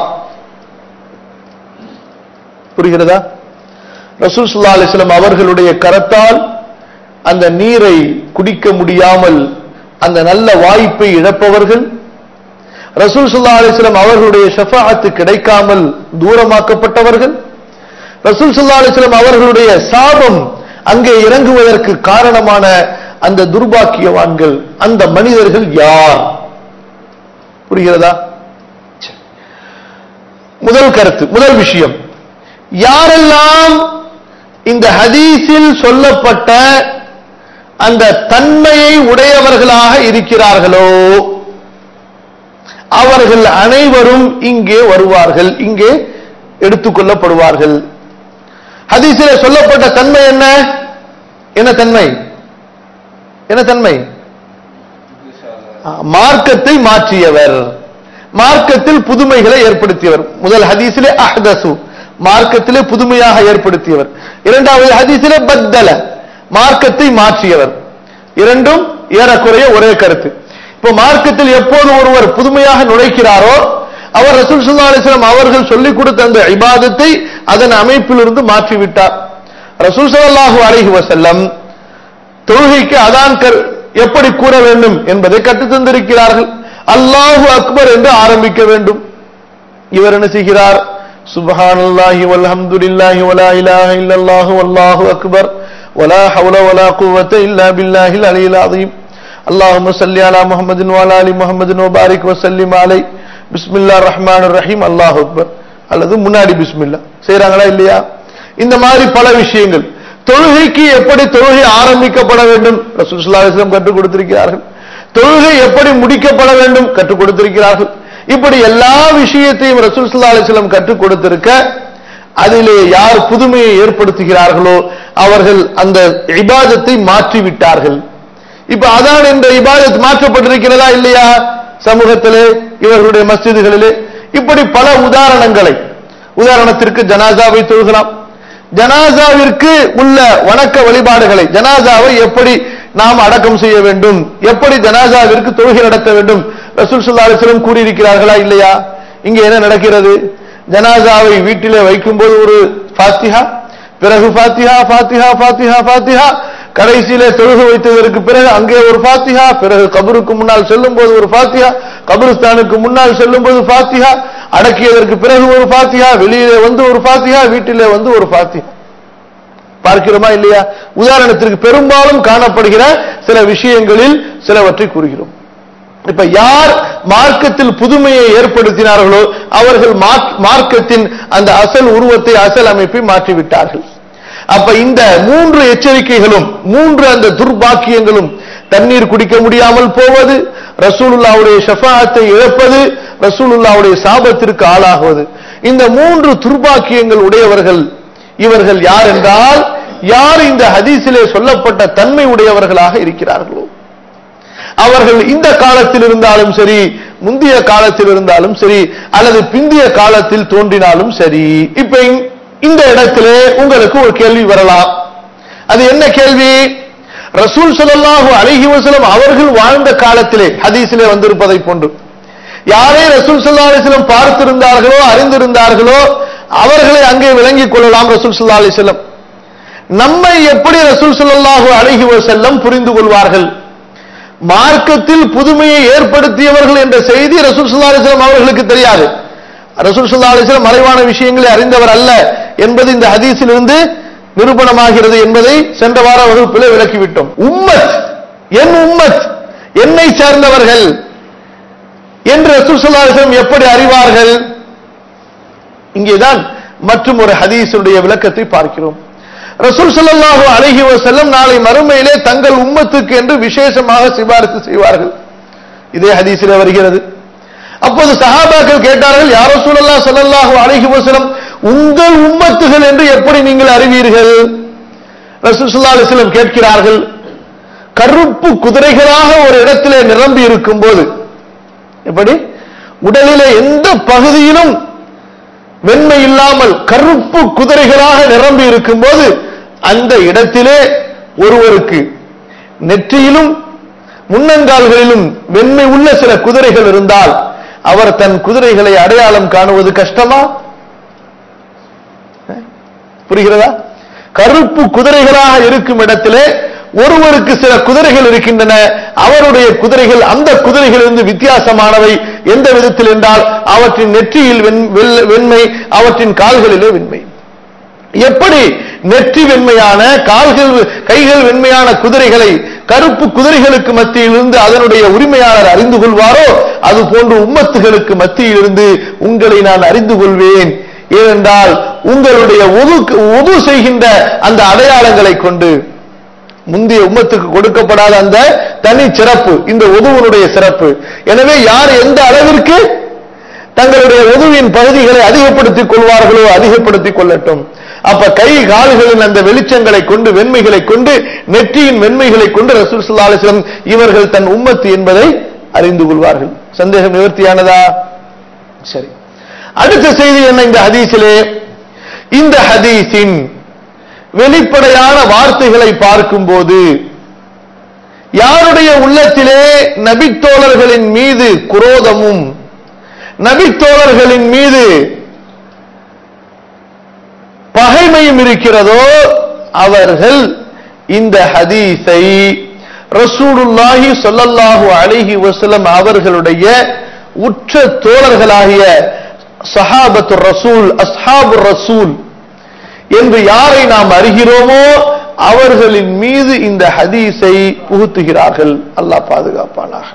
புரிகிறதா ரசூல் ஸல்லல்லாஹு அலைஹி வஸல்லம் அவர்களுடைய கரத்தால் அந்த நீரை குடிக்க முடியாமல் அந்த நல்ல வாய்ப்பை இழப்பவர்கள் ரசூல் சுல்லா அலிஸ்லாம் அவர்களுடைய ஷஃபாஅத்து கிடைக்காமல் தூரமாக்கப்பட்டவர்கள் ரசூல் சுல்லா அலிஸ்லாம் அவர்களுடைய சாபம் அங்கே இறங்குவதற்கு காரணமான அந்த துர்பாக்கியவான்கள் அந்த மனிதர்கள் யார் புரிகிறதா சரி. முதல் கருத்து முதல் விஷயம் யாரெல்லாம் இந்த ஹதீஸில் சொல்லப்பட்ட அந்த தன்மையை உடையவர்களாக இருக்கிறார்களோ அவர்கள் அனைவரும் இங்கே வருவார்கள் இங்கே எடுத்துக்கொள்ளப்படுவார்கள் ஹதீஸிலே சொல்லப்பட்ட தன்மை என்ன என்ன தன்மை என்ன தன்மை ஆ, மார்க்கத்தை மாற்றியவர் மார்க்கத்தில் புதுமைகளை ஏற்படுத்தியவர் முதல் ஹதீஸிலே அஹ்தசு மார்க்கத்திலே புதுமையாக ஏற்படுத்தியவர் இரண்டாவது ஹதீஸிலே பத்தல மார்க்கத்தை மாற்றியவர் இரண்டும் ஏறக்குறைய ஒரே கருத்து இப்போ மார்க்கத்தில் எப்போது ஒருவர் புதுமையாக நுழைக்கிறாரோ அவர் ரசூல் ஸல்லல்லாஹு அலைஹி வஸல்லம் அவர்கள் சொல்லிக் கொடுத்த அந்த இபாதத்தை அதன் அமைப்பிலிருந்து மாற்றிவிட்டார் ரசூல் ஸல்லல்லாஹு அலைஹி வஸல்லம் தொழுகைக்கு அதான் கர்- எப்படி கூற வேண்டும் என்பதை கற்றுத் தந்திருக்கிறார்கள் அல்லாஹு அக்பர் என்று ஆரம்பிக்க வேண்டும் இவர் என்ன செய்கிறார் சுப்ஹானல்லாஹி வல்ஹம்துலில்லாஹி வலா இலாஹ இல்லல்லாஹு வல்லாஹு அக்பர் வலா ஹவுல வலா குவத்த இல்லா பில்லாஹில் அலியில் அஸீம் اللهم صل على محمد وعلى ال محمد وبارك وسلم عليه بسم الله الرحمن الرحيم அல்லாஹ் அக்பர் அல்லது முன்னாடி பிஸ்மில்லா செய்றாங்களா இல்லையா இந்த மாதிரி பல விஷயங்கள் தொழுகைக்கு எப்படி தொழுகை ஆரம்பிக்கப்பட வேண்டும் ரசூல் ஸல்லல்லாஹு அலைஹி வஸல்லம் கற்றுக் கொடுத்திருக்கிறார்கள் தொழுகை எப்படி முடிக்கப்பட வேண்டும் கற்றுக் கொடுத்திருக்கிறார்கள் இப்படி எல்லா விஷயத்தையும் ரசூல் ஸல்லல்லாஹு அலைஹி வஸல்லம் கற்றுக் கொடுத்திருக்க அதிலே யார் புதுமையை ஏற்படுத்துகிறார்களோ அவர்கள் அந்த இபாதத்தை மாற்றி விட்டார்கள் இப்ப அதான் என்ற இபாதத் மாற்றப்பட்டிருக்கிறதா இல்லையா சமூகத்திலே இவர்களுடைய மஸ்ஜிதுகளிலே இப்படி பல உதாரணங்களை உதாரணத்திற்கு ஜனாசாவை தொழுகலாம் ஜனாசாவிற்கு உள்ள வணக்க வழிபாடுகளை ஜனாசாவை எப்படி நாம் அடக்கம் செய்ய வேண்டும் எப்படி ஜனாசாவிற்கு தொழுகை நடத்த வேண்டும் ரசூல் ஸல்லல்லாஹு அலைஹி வஸல்லம் கூறியிருக்கிறார்களா இல்லையா இங்க என்ன நடக்கிறது ஜனாசாவை வீட்டிலே வைக்கும்போது ஒரு ஃபாத்திஹா பிறகு ஃபாத்திஹா ஃபாத்திஹா ஃபாத்திஹா ஃபாத்திஹா கடைசியிலே தொழுகு வைத்ததற்கு பிறகு அங்கே ஒரு ஃபாத்திஹா பிறகு கபருக்கு முன்னால் செல்லும் போது ஒரு ஃபாத்திஹா கபருஸ்தானுக்கு முன்னால் செல்லும் போது ஃபாத்திஹா அடக்கியதற்கு பிறகு ஒரு ஃபாத்திஹா வெளியிலே வந்து ஒரு ஃபாத்திஹா வீட்டிலே வந்து ஒரு ஃபாத்திஹா பார்க்கிறோமா இல்லையா உதாரணத்திற்கு பெரும்பாலும் காணப்படுகிற சில விஷயங்களில் சிலவற்றை கூறுகிறோம் இப்ப யார் மார்க்கத்தில் புதுமையை ஏற்படுத்தினார்களோ அவர்கள் மார்க்- மார்க்கத்தின் அந்த அசல் உருவத்தை அசல் அமைப்பை மாற்றிவிட்டார்கள் அப்ப இந்த மூன்று எச்சரிக்கைகளும் மூன்று அந்த துர்பாக்கியங்களும் தண்ணீர் குடிக்க முடியாமல் போவது ரசூலுல்லாவுடைய ஷஃபாஅத்தை இழப்பது ரசூலுல்லாவுடைய சாபத்திற்கு ஆளாகுவது இந்த மூன்று துர்பாக்கியங்கள் உடையவர்கள் இவர்கள் யார் என்றால் யார் இந்த ஹதீஸிலே சொல்லப்பட்ட தன்மை உடையவர்களாக இருக்கிறார்களோ அவர்கள் இந்த காலத்தில் இருந்தாலும் சரி முந்தைய காலத்தில் இருந்தாலும் சரி அல்லது பிந்திய காலத்தில் தோன்றினாலும் சரி இப்ப இங்- இந்த இடத்திலே உங்களுக்கு ஒரு கேள்வி வரலாம் அது என்ன கேள்வி ரசூல் ஸல்லல்லாஹு அலைஹி வஸல்லம் அவர்கள் வாழ்ந்த காலத்திலே ஹதீஸிலே வந்திருப்பதை போன்று யாரை ரசூல் ஸல்லல்லாஹு அலைஹி வஸல்லம் பார்த்திருந்தார்களோ அறிந்திருந்தார்களோ அவர்களை அங்கே விளங்கிக் கொள்ளலாம் ரசூல் ஸல்லல்லாஹு அலைஹி வஸல்லம் நம்மை எப்படி ரசூல் ஸல்லல்லாஹு அலைஹி வஸல்லம் புரிந்து கொள்வார்கள் மார்க்கத்தில் புதுமையை ஏற்படுத்தியவர்கள் என்ற செய்தி ரசூல் ஸல்லல்லாஹு அலைஹி வஸல்லம் அவர்களுக்கு தெரியாது ரசூல் ஸல்லல்லாஹு அலைஹி வஸல்லம் மறைவான விஷயங்களை அறிந்தவர் அல்ல என்பது இந்த ஹதீஸிலிருந்து நிரூபணமாகிறது என்பதை சென்ற வார வகுப்பிலே விளக்கிவிட்டோம் உம்மத் என் உம்மத் என்னை சார்ந்தவர்கள் என்று ரசூல் ஸல்லல்லாஹு அலைஹி வஸல்லம் எப்படி அறிவார்கள் இங்கேதான் மற்றும் ஒரு ஹதீஸுடைய விளக்கத்தை பார்க்கிறோம் ரசூல் ஸல்லல்லாஹு அலைஹி வஸல்லம் நாளை மறுமையிலே தங்கள் உம்மத்துக்கு என்று விசேஷமாக சிபாரிசு செய்வார்கள் இதே ஹதீஸிலே வருகிறது அப்போது சஹாபாக்கள் கேட்டார்கள் யார் ரசூலுல்லாஹ் ஸல்லல்லாஹு அலைஹி வஸல்லம் உங்கள் உம்மத்துகள் என்று எப்படி நீங்கள் அறிவீர்கள் ரசூல் ஸல்லல்லாஹு அலைஹி வஸல்லம் கேட்கிறார்கள் கருப்பு குதிரைகளாக ஒரு இடத்திலே நிரம்பி இருக்கும் போது எப்படி உடலிலே எந்த பகுதியிலும் வெண்மை இல்லாமல் கருப்பு குதிரைகளாக நிரம்பி இருக்கும்போது அந்த இடத்திலே ஒருவருக்கு நெற்றியிலும் முன்னங்கால்களிலும் வெண்மை உள்ள சில குதிரைகள் இருந்தால் அவர் தன் குதிரைகளை அடையாளம் காணுவது கஷ்டமா அஹ்? புரிகிறதா கருப்பு குதிரைகளாக இருக்கும் இடத்திலே ஒருவருக்கு சில குதிரைகள் இருக்கின்றன அவருடைய குதிரைகள் அந்த குதிரைகளிலிருந்து வித்தியாசமானவை எந்த விதத்தில் என்றால் அவற்றின் நெற்றியில் வெண்- வெள்ள- வெண்மை அவற்றின் கால்களிலே வெண்மை எப்படி நெற்றி வெண்மையான கால்கள் கைகள் வெண்மையான குதிரைகளை கருப்பு குதிரைகளுக்கு மத்தியிலிருந்து அதனுடைய உரிமையாளர் அறிந்து கொள்வாரோ அது போன்று உம்மத்துகளுக்கு மத்தியிலிருந்து உங்களை நான் அறிந்து கொள்வேன் ஏனென்றால் உங்களுடைய உது உது செய்கின்ற அந்த அடையாளங்களை கொண்டு முந்தைய உம்மத்துக்கு கொடுக்கப்படாத அந்த தனி சிறப்பு இந்த உதுவனுடைய சிறப்பு எனவே யார் எந்த அளவிற்கு தங்களுடைய உதவியின் பகுதிகளை அதிகப்படுத்திக் கொள்வார்களோ அதிகப்படுத்திக் கொள்ளட்டும் அப்ப கை கால்களின் அந்த வெளிச்சங்களை கொண்டு வெண்மைகளை கொண்டு நெற்றியின் வெண்மைகளை கொண்டு ரசூல் ஸல்லல்லாஹு அலைஹி வஸல்லம் இவர்கள் தன் உம்மத்து என்பதை அறிந்து கொள்வார்கள் சந்தேகம் நிவர்த்தியானதா சரி அடுத்த செய்தி என்ன இந்த ஹதீஸிலே இந்த ஹதீஸின் வெளிப்படையான வார்த்தைகளை பார்க்கும்போது யாருடைய உள்ளத்திலே நபித்தோழர்களின் மீது குரோதமும் நபித்தோழர்களின் மீது பகைமையும் இருக்கிறதோ அவர்கள் இந்த ஹதீஸை ரசூலுல்லாஹி ஸல்லல்லாஹு அலைஹி வஸல்லம் அவர்களுடைய உற்ற தோழர்களாகிய சஹாபத்து ரசூல் அஸ்ஹாபு ரசூல் என்று யாரை நாம் அறிகிறோமோ அவர்களின் மீது இந்த ஹதீஸை புகுத்துகிறார்கள் அல்லாஹ் பாதுகாப்பானாக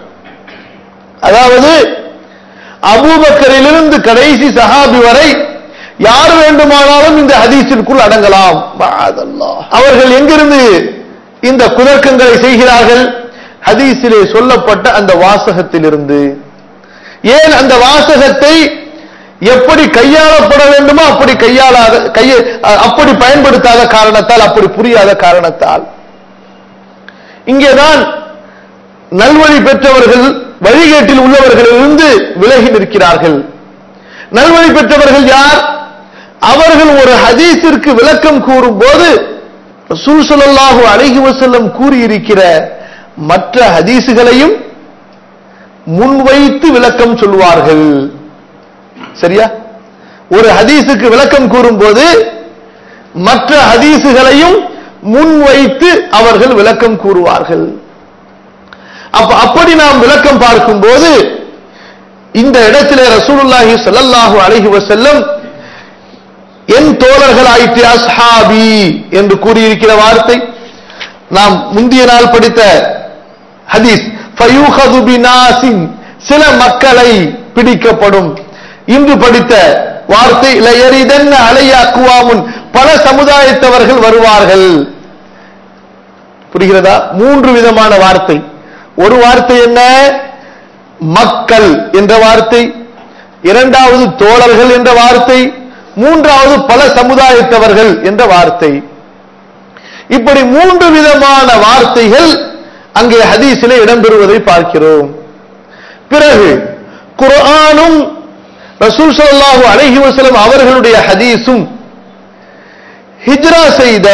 அதாவது அபூபக்கரிலிருந்து கடைசி சஹாபி வரை யார் வேண்டுமானாலும் இந்த ஹதீஸிற்குள் அடங்கலாம் மஅதல்லாஹ். அவர்கள் எங்கிருந்து இந்த குதர்க்கங்களை செய்கிறார்கள் ஹதீஸிலே சொல்லப்பட்ட அந்த வாசகத்திலிருந்து ஏன் அந்த வாசகத்தை எப்படி கையாளப்பட வேண்டுமோ அப்படி கையாளாத கைய அப்படி பயன்படுத்தாத காரணத்தால் அப்படி புரியாத காரணத்தால் இங்கேதான் நல்வழி பெற்றவர்கள் வழிகேட்டில் உள்ளவர்களிலிருந்து விலகி நிற்கிறார்கள் நல்வழி பெற்றவர்கள் யார் அவர்கள் ஒரு ஹதீஸிற்கு விளக்கம் கூறும் போது ரசூல் ஸல்லல்லாஹு அலைஹி வஸல்லம் கூறியிருக்கிற மற்ற ஹதீஸுகளையும் முன்வைத்து விளக்கம் சொல்வார்கள் சரியா ஒரு ஹதீஸுக்கு விளக்கம் கூறும்போது மற்ற ஹதீஸுகளையும் முன்வைத்து அவர்கள் விளக்கம் கூறுவார்கள் அப்ப அப்படி நாம் விளக்கம் பார்க்கும்போது இந்த இடத்திலே ரசூலுல்லாஹி ஸல்லல்லாஹு அலைஹி வஸல்லம் என் தோழர்கள் ஆயிற்று அஸ்ஹாபி என்று கூறியிருக்கிற வார்த்தை நாம் முந்திய நாள் படித்த ஹதீஸ் ஃபயூஹது பினாசின் சில மக்களை பிடிக்கப்படும் இன்று படித்த வார்த்தை லயரிதன்ன அலைய அக்குவாமுன் பல சமுதாயத்தவர்கள் வருவார்கள் புரிகிறதா மூன்று விதமான வார்த்தை ஒரு வார்த்தை என்ன மக்கள் என்ற வார்த்தை இரண்டாவது தோழர்கள் என்ற வார்த்தை மூன்றாவது பல சமுதாயத்தவர்கள் என்ற வார்த்தை இப்படி மூன்று விதமான வார்த்தைகள் அங்கே ஹதீஸிலே இடம்பெறுவதை பார்க்கிறோம் பிறகு குர்ஆனும் ரசூல் ஸல்லல்லாஹு அலைஹி வஸல்லம் அவர்களுடைய ஹதீஸும் ஹிஜ்ரா செய்த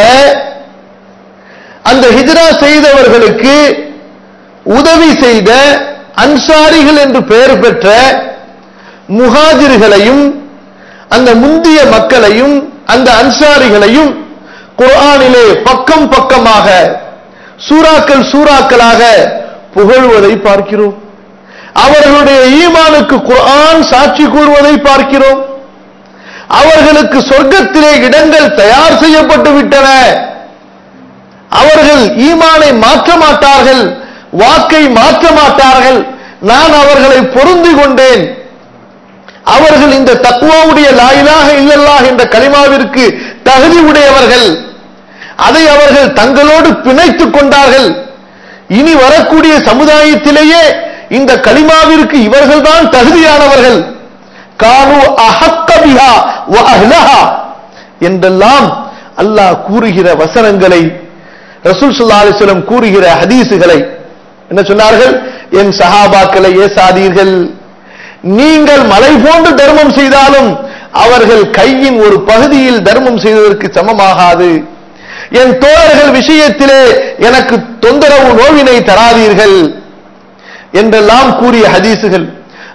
அந்த ஹிஜ்ரா செய்தவர்களுக்கு உதவி செய்த அன்சாரிகள் என்று பெயர் பெற்ற முஹாஜிர்களையும் அந்த முந்திய மக்களையும் அந்த அன்சாரிகளையும் குர்ஆனிலே பக்கம் பக்கமாக சூறாக்கள் சூறாக்களாக புகழ்வதை பார்க்கிறோம் அவர்களுடைய ஈமானுக்கு குர்ஆன் சாட்சி கூறுவதை பார்க்கிறோம் அவர்களுக்கு சொர்க்கத்திலே இடங்கள் தயார் செய்யப்பட்டு விட்டன அவர்கள் ஈமானை மாற்ற மாட்டார்கள் வாக்கை மாற்ற மாட்டார்கள் நான் அவர்களை பொருந்தி கொண்டேன் அவர்கள் இந்த தக்குவாவுடைய லாயிலாக இல்லல்லாஹ் என்ற கலிமாவிற்கு தகுதி உடையவர்கள் அதை அவர்கள் தங்களோடு பிணைத்துக் கொண்டார்கள் இனி வரக்கூடிய சமுதாயத்திலேயே இந்த கலிமாவிற்கு இவர்கள்தான் தகுதியானவர்கள் கானு அஹக்கபிஹா வ அஹ்லஹா என்றெல்லாம் அல்லாஹ் கூறுகிற வசனங்களை ரசூல் ஸல்லல்லாஹு அலைஹி வஸல்லம் கூறுகிற ஹதீஸுகளை என்ன சொன்னார்கள் என் சஹாபாக்களை ஏசாதீர்கள் நீங்கள் மலை போன்று தர்மம் செய்தாலும் அவர்கள் கையின் ஒரு பகுதியில் தர்மம் செய்ததற்கு சமமாகாது என் தோழர்கள் விஷயத்திலே எனக்கு தொந்தரவு நோவினை தராதீர்கள் என்றெல்லாம் கூறிய ஹதீசுகள்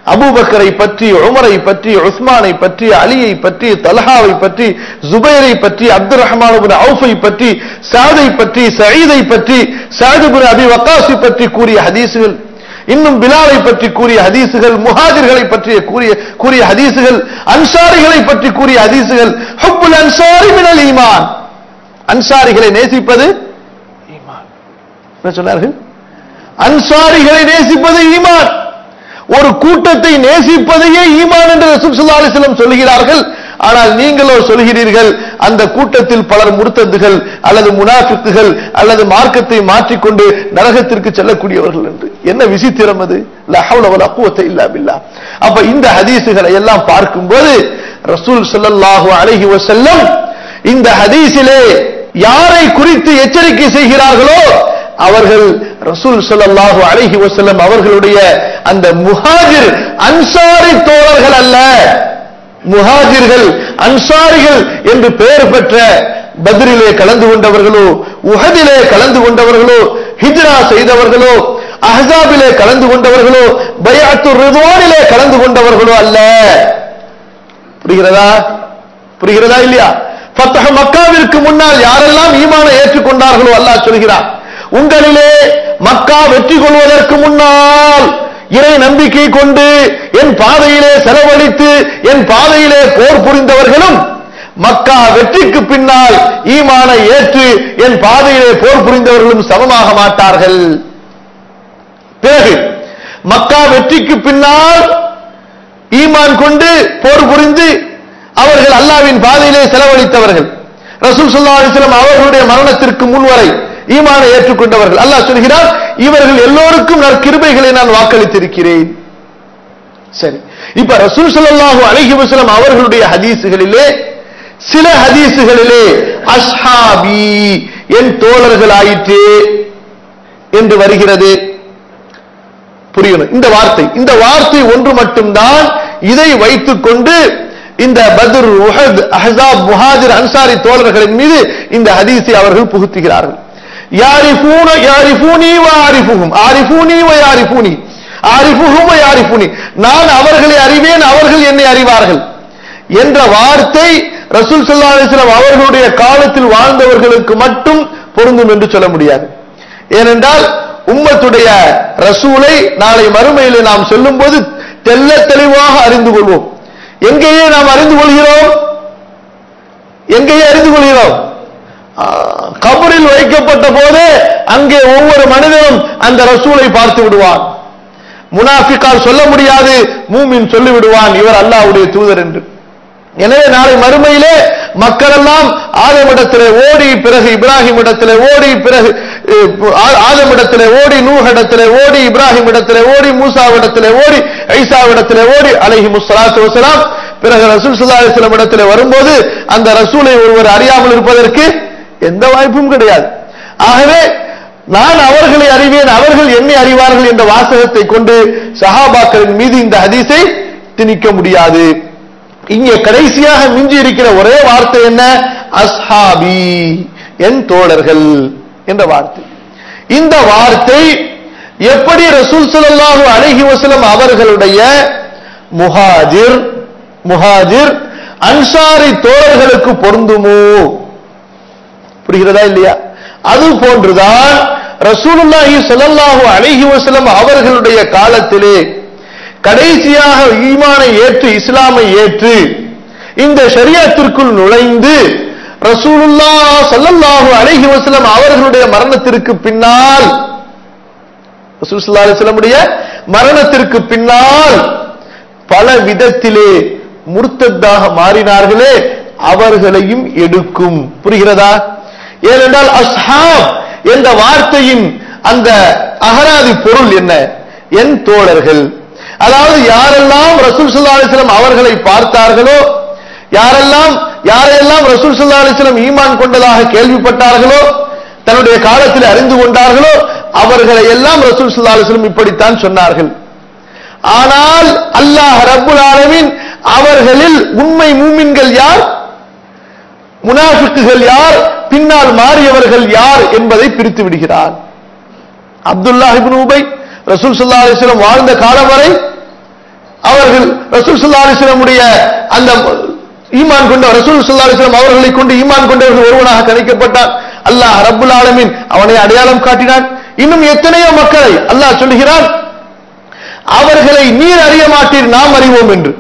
அபூபக்கரை பற்றி உமரை பற்றி உஸ்மானை பற்றி அலியை பற்றி தல்ஹாவை பற்றி ஜுபைரை பற்றி அப்துல் ரஹ்மான் இப்னு அவுஃபை பற்றி சாதை பற்றி சயீதை பற்றி சாது இப்னு அபி வக்காசி பற்றி கூறிய ஹதீசுகள் இன்னும் பிலாலை பற்றி கூறிய ஹதீசுகள் முஹாஜிர்களை பற்றிய கூறிய கூறிய ஹதீசுகள் அன்சாரிகளை பற்றி கூறிய ஹதீசுகள் ஹுப்புல் அன்சாரி மினல் ஈமான் அன்சாரிகளை நேசிப்பது ஈமான் என்ன சொன்னார்கள் அன்சாரிகளை நேசிப்பது ஈமான் ஒரு கூட்டத்தை நேசிப்பதையே ஈமான் என்று ரசூல் ஸல்லல்லாஹு அலைஹி வஸல்லம் சொல்கிறார்கள் ஆனால் நீங்களோ சொல்கிறீர்கள் அந்த கூட்டத்தில் பலர் முர்த்தத்துகள் அல்லது முனாஃபிக்குகள் அல்லது மார்க்கத்தை மாற்றிக்கொண்டு நரகத்திற்கு செல்லக்கூடியவர்கள் என்று என்ன விசித்திரம் அது லா ஹவ்ல வலா குவத்த இல்லா பில்லாஹ் அப்ப இந்த ஹதீசுகளை எல்லாம் பார்க்கும்போது ரசூல் ஸல்லல்லாஹு அலைஹி வஸல்லம் இந்த ஹதீஸிலே யாரை குறித்து எச்சரிக்கை செய்கிறார்களோ அவர்கள் ரசூல் ஸல்லல்லாஹு அலைஹி வஸல்லம் அவர்களுடைய அந்த முஹாஜிர் அன்சாரி தோழர்கள் அல்ல முஹாஜிர்கள் அன்சாரிகள் என்று பெயர் பெற்ற பத்ரிலே கலந்து கொண்டவர்களோ உஹதிலே கலந்து கொண்டவர்களோ ஹிஜ்ரா செய்தவர்களோ அஹ்ஸாபிலே கலந்து கொண்டவர்களோ பைஅத்து ரிதுவானிலே கலந்து கொண்டவர்களோ அல்ல புரிகிறதா புரிகிறதா இல்லையா ஃபத்ஹ மக்காவிற்கு முன்னால் யாரெல்லாம் ஈமானை ஏற்றுக்கொண்டார்களோ அல்லாஹ் சொல்கிறார் உங்களிலே மக்கா வெற்றி கொள்வதற்கு முன்னால் இறை நம்பிக்கை கொண்டு என் பாதையிலே செலவழித்து என் பாதையிலே போர் புரிந்தவர்களும் மக்கா வெற்றிக்கு பின்னால் ஈமானை ஏற்று என் பாதையிலே போர் புரிந்தவர்களும் சமமாக மாட்டார்கள் பிறகு மக்கா வெற்றிக்கு பின்னால் ஈமான் கொண்டு போர் புரிந்து அவர்கள் அல்லாவின் பாதையிலே செலவழித்தவர்கள் ரசூல் ஸல்லல்லாஹு அலைஹி வஸல்லம் அவர்களுடைய மரணத்திற்கு முன்வரை ஈமானை ஏற்றுக்கொண்டவர்கள் அல்லாஹ் சொல்கிறார் இவர்கள் எல்லோருக்கும் நற்கிருபைகளை நான் வாக்களித்திருக்கிறேன் சரி இப்ப ரசூல் ஸல்லல்லாஹு அலைஹி வஸல்லம் அவர்களுடைய ஹதீஸுகளிலே சில ஹதீஸுகளிலே அஸ்ஹாபி என் தோழர்கள் ஆயிற்று என்று வருகிறது புரியணும் இந்த வார்த்தை இந்த வார்த்தை ஒன்று மட்டும்தான் இதை வைத்துக்கொண்டு இந்த பத்ர் உஹத் அஹ்ஸாப் முஹாஜிர் அன்சாரி தோழர்களின் மீது இந்த ஹதீஸை அவர்கள் புகுத்துகிறார்கள் யாரிஃபூன யாரிஃபூனி வ ஆரிஃபுஹும் ஆரிஃபூனி வ யாரிஃபூனி ஆரிஃபுஹும் வ யாரிஃபூனி நான் அவர்களை அறிவேன் அவர்கள் என்னை அறிவார்கள் என்ற வார்த்தை ரசூல் ஸல்லல்லாஹு அலைஹி வஸல்லம் அவர்களுடைய காலத்தில் வாழ்ந்தவர்களுக்கு மட்டும் பொருந்தும் என்று சொல்ல முடியாது ஏனென்றால் உம்மத்துடைய ரசூலை நாளை மறுமையிலே நாம் சொல்லும்போது தெல்ல தெளிவாக அறிந்து கொள்வோம் எங்கேயே நாம் அறிந்து கொள்கிறோம் எங்கேயே அறிந்து கொள்கிறோம் ஆ, கபரில் வைக்கப்பட்ட போது அங்கே ஒவ்வொரு மனிதனும் அந்த ரசூலை பார்த்து விடுவான் முனாஃபிக்கால் சொல்ல முடியாது மூமின் சொல்லி விடுவான் இவர் அல்லாஹ்வுடைய தூதர் என்று எனவே நாளை மறுமையிலே மக்கள் எல்லாம் ஆதமிடத்திலே ஓடி பிறகு இப்ராஹிம் இடத்திலே ஓடி பிறகு அஹ், ஆ- ஆதமிடத்திலே ஓடி நூஹிடத்திலே ஓடி இப்ராஹிம் இடத்திலே ஓடி மூசாவிடத்திலே ஓடி ஐசாவிடத்திலே ஓடி அலைஹி முஸ்ஸலாத்து வஸலாம் பிறகு ரசூல் ஸல்லல்லாஹு அலைஹி வஸல்லம் இடத்திலே வரும்போது அந்த ரசூலை ஒருவர் அறியாமல் இருப்பதற்கு எந்த வாய்ப்பும் கிடையாது ஆகவே நான் அவர்களை அறிவேன் அவர்கள் என்னை அறிவார்கள் என்ற வாசகத்தை கொண்டு சஹாபாக்களின் மீது இந்த ஹதீஸை திணிக்க முடியாது இங்கே கடைசியாக மிஞ்சி இருக்கிற ஒரே வார்த்தை என்ன அஸ்ஹாபி என் தோழர்கள் என்ற வார்த்தை இந்த வார்த்தை எப்படி ரசூல் ஸல்லல்லாஹு அலைஹி வஸல்லம் அவர்களுடைய முஹாஜிர் முஹாஜிர் அன்சாரி தோழர்களுக்கு பொருந்துமோ புரிகிறதா இல்லையா அது போன்றுதான் ரசூலுல்லாஹி ஸல்லல்லாஹு அலைஹி வஸல்லம் அவர்களுடைய காலத்திலே கடைசியாக ஈமானை ஏற்று இஸ்லாமை ஏற்று இந்த ஷரியத்திற்குள் நுழைந்து ரசூலுல்லாஹ் ஸல்லல்லாஹு அலைஹி வஸல்லம் அவர்களுடைய மரணத்திற்கு பின்னால் ரசூல் ஸல்லல்லாஹு அலைஹி வஸல்லமுடைய மரணத்திற்கு பின்னால் பல விதத்திலே முர்த்தத்தாக மாறினார்களே அவர்களையும் எடுக்கும் புரிகிறதா ஏனென்றால் அஸ்ஹாப் என்ற வார்த்தையின் அந்த அகராதி பொருள் என்ன என் தோழர்கள் அதாவது யாரெல்லாம் ரசூல் ஸல்லல்லாஹு அலைஹி வஸல்லம் அவர்களை பார்த்தார்களோ யாரெல்லாம் யாரெல்லாம் ரசூல் ஸல்லல்லாஹு அலைஹி வஸல்லம் ஈமான் கொண்டதாக கேள்விப்பட்டார்களோ தன்னுடைய காலத்தில் அறிந்து கொண்டார்களோ அவர்களை எல்லாம் ரசூல் ஸல்லல்லாஹு அலைஹி வஸல்லம் இப்படித்தான் சொன்னார்கள் ஆனால் அல்லாஹ் ரப்புல் ஆலமீன் அவர்களில் உண்மை மூமின்கள் யார் முனாஃபிக்குகள் யார் பின்னால் மாறியவர்கள் யார் என்பதை பிரித்து விடுகிறார் அப்துல்லாஹ் இப்னு உபை ரசூல் ஸல்லல்லாஹு அலைஹி வஸல்லம் வாழ்ந்த காலம் வரை ரசூல் ஸல்லல்லாஹு அலைஹி வஸல்லமுடைய அந்த ஈமான் கொண்ட ரசூல் ஸல்லல்லாஹு அலைஹி வஸல்லம் அவர்களை கொண்டு ஈமான் கொண்டவர்கள் ஒருவனாக கணிக்கப்பட்டான் அல்லாஹ் ரப்புல் ஆலமீன் அவனை அடையாளம் காட்டினான் இன்னும் எத்தனையோ மக்களை அல்லாஹ் சொல்கிறான் அவர்களை நீர் அறிய மாட்டீர் நாம் அறிவோம் என்று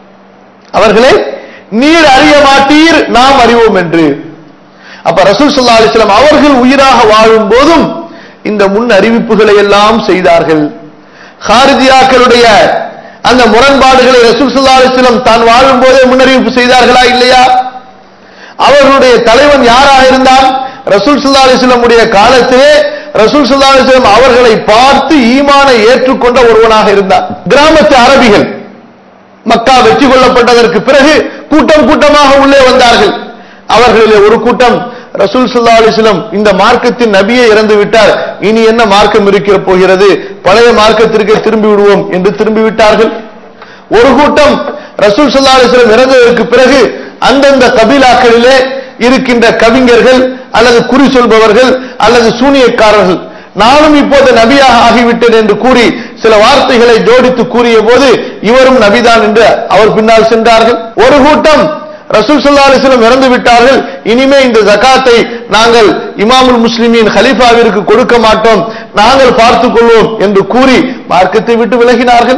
அவர்களை நீர் அறிய மாட்டீர் நாம் அறிவோம் என்று அப்ப ரசூல் ஸல்லல்லாஹு அலைஹி வஸல்லம் அவர்கள் உயிராக வாழும் போதும் இந்த முன் அறிவிப்புகளை எல்லாம் செய்தார்கள் ஹாரிஜியாக்களுடைய அந்த முரண்பாடுகளை ரசூல் ஸல்லல்லாஹு அலைஹி வஸல்லம் தான் வாழும் போதே முன்னறிவிப்பு செய்தார்களா இல்லையா அவர்களுடைய தலைவன் யாராக இருந்தான் ரசூல் ஸல்லல்லாஹு அலைஹி வஸல்லமுடைய காலத்திலே ரசூல் ஸல்லல்லாஹு அலைஹி வஸல்லம் அவர்களை பார்த்து ஈமானை ஏற்றுக்கொண்ட ஒருவனாக இருந்தார் கிராமத்து அரபிகள் மக்கா வெற்றி கொள்ளப்பட்டதற்கு பிறகு கூட்டம் கூட்டமாக உள்ளே வந்தார்கள் அவர்களிலே ஒரு கூட்டம் ரசூல் ஸல்லல்லாஹு அலைஹி வஸல்லம் இந்த மார்க்கத்தின் நபியே இறந்து விட்டார் இனி என்ன மார்க்கம் இருக்கிற போகிறது பழைய மார்க்கத்திற்கே திரும்பி விடுவோம் என்று திரும்பி விட்டார்கள் ஒரு கூட்டம் ரசூல் ஸல்லல்லாஹு அலைஹி வஸல்லம் இறந்ததற்கு பிறகு அந்தந்த கபீலாக்களிலே இருக்கின்ற கவிஞர்கள் அல்லது குறி சொல்பவர்கள் அல்லது சூனியக்காரர்கள் நானும் இப்போது நபியாக ஆகிவிட்டேன் என்று கூறி சில வார்த்தைகளை ஜோடித்து கூறிய போது இவரும் நபிதான் என்று அவர் பின்னால் சென்றார்கள் ஒரு கூட்டம் ரசூல் ஸல்லல்லாஹு அலைஹி வஸல்லம் இறந்து விட்டார்கள் இனிமே இந்த ஜகாத்தை நாங்கள் இமாமுல் முஸ்லிமின் ஹலீஃபாவிற்கு கொடுக்க மாட்டோம் நாங்கள் பார்த்துக் கொள்வோம் என்று கூறி மார்க்கத்தை விட்டு விலகினார்கள்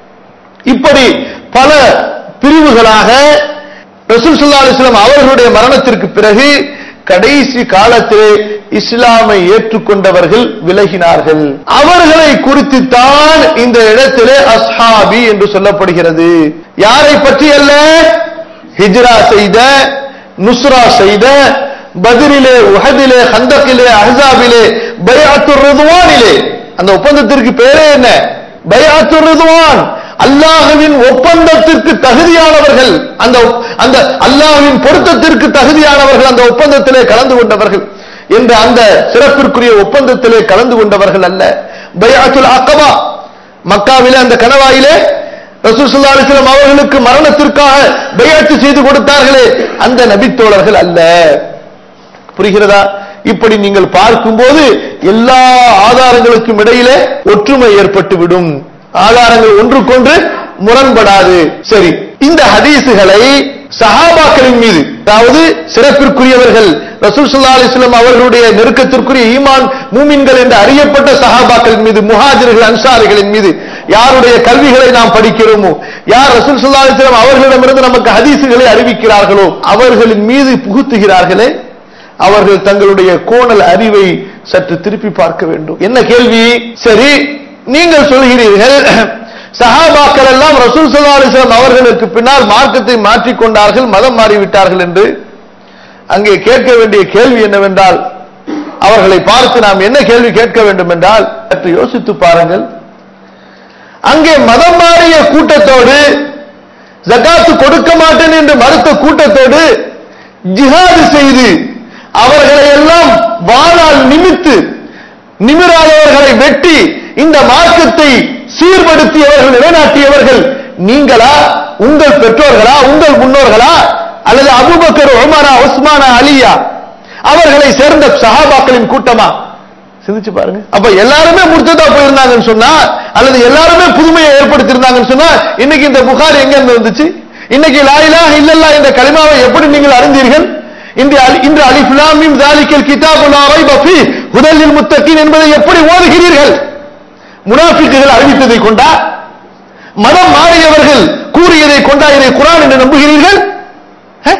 இப்படி பல பிரிவுகளாக ரசூல் ஸல்லல்லாஹு அலைஹி வஸல்லம் அவர்களுடைய மரணத்திற்கு பிறகு கடைசி காலத்திலே இஸ்லாமை ஏற்றுக்கொண்டவர்கள் விலகினார்கள் அவர்களை குறித்து தான் இந்த இடத்திலே அஸ்ஹாபி என்று சொல்லப்படுகிறது யாரை பற்றி அல்ல ஹிஜ்ரா செய்த நுஸ்ரா செய்த பதிரிலே உஹதிலே ஹந்தக்கிலே அஹ்ஸாபிலே பைஅத்துர் ரிதுவானிலே அந்த ஒப்பந்தத்திற்கு பேரே என்ன பைஅத்துர் ரிதுவான் அல்லாஹ்வின் ஒப்பந்தத்திற்கு தகுதியானவர்கள் அந்த அந்த அல்லாஹ்வின் பொருத்தத்திற்கு தகுதியானவர்கள் அந்த ஒப்பந்தத்திலே கலந்து கொண்டவர்கள் என்ற அந்த சிறப்பிற்குரிய ஒப்பந்தத்திலே கலந்து கொண்டவர்கள் அல்ல பைஅத்துல் அக்கபா மக்காவிலே அந்த கணவாயிலே ரசூல் ஸல்லல்லாஹு அலைஹி வஸல்லம் அவர்களுக்கு மரணத்திற்காக பைஅத்து செய்து கொடுத்தார்களே அந்த நபித்தோழர்கள் அல்ல புரிகிறதா இப்படி நீங்கள் பார்க்கும்போது எல்லா ஆதாரங்களுக்கும் இடையிலே ஒற்றுமை ஏற்பட்டுவிடும் ஆதாரங்கள் ஒன்றுக்கொன்று முரண்படாது சரி இந்த ஹதீசுகளை சஹாபாக்களின் மீது அதாவது சிறப்பிற்குரியவர்கள் ரசூல் ஸல்லல்லாஹு அலைஹி வஸல்லம் அவர்களுடைய நெருக்கத்திற்குரிய ஈமான் மூமின்கள் என்று அறியப்பட்ட சஹாபாக்களின் மீது முஹாஜிர்கள் அன்சாரிகளின் மீது யாருடைய கல்விகளை நாம் படிக்கிறோமோ யார் ரசூல் ஸல்லல்லாஹு அலைஹி வஸல்லம் அவர்களிடமிருந்து நமக்கு ஹதீசுகளை அறிவிக்கிறார்களோ அவர்களின் மீது புகுத்துகிறார்களே அவர்கள் தங்களுடைய கோணல் அறிவை சற்று திருப்பி பார்க்க வேண்டும் என்ன கேள்வி சரி நீங்கள் சொல்கிறீர்கள் சஹாபாக்கள் எல்லாம் ரசூல் ஸல்லல்லாஹு அலைஹி வஸல்லம் அவர்களுக்கு பின்னால் மார்க்கத்தை மாற்றிக் கொண்டார்கள் மதம் மாறிவிட்டார்கள் என்று அங்கே கேட்க வேண்டிய கேள்வி என்னவென்றால் அவர்களை பார்த்து நாம் என்ன கேள்வி கேட்க வேண்டும் என்றால் சற்று யோசித்து பாருங்கள் அங்கே மதம் மாறிய கூட்டத்தோடு ஜகாத்து கொடுக்க மாட்டேன் என்று மறுத்த கூட்டத்தோடு ஜிஹாது செய்து அவர்களை எல்லாம் வாழால் நிமித்து நிமிராதவர்களை வெட்டி இந்த மார்க்கத்தை சீர்படுத்தியவர்கள் நிலைநாட்டியவர்கள் நீங்களா உங்கள் பெற்றோர்களா உங்கள் முன்னோர்களா அல்லது அபூபக்கர் உமரா உஸ்மானா அலியா அவர்களை சேர்ந்த சஹாபாக்களின் கூட்டமா சிந்திச்சு பாருங்க அப்ப எல்லாருமே முர்த்ததா போயிருந்தாங்கன்னு சொன்னா அல்லது எல்லாருமே புதுமையை ஏற்படுத்தியிருந்தாங்கன்னு சொன்னா இன்னைக்கு இந்த புகார் எங்க இருந்து வந்துச்சு இன்னைக்கு லாயிலா இல்லல்லா இந்த கலிமாவை எப்படி நீங்கள் அறிந்தீர்கள் இன்று அலி- இன்று அலிஃப்லாமிம் ஜாலிக்கல் கிதாபு லா ரைப ஃபீ ஹுதல் முத்தகீன் என்பதை எப்படி ஓதுகிறீர்கள் முனாஃபிக்குகள் அறிவித்ததை கொண்டா மதம் மாறியவர்கள் கூறியதை கொண்டா இதை குரான் என்று நம்புகிறீர்கள் ஹே?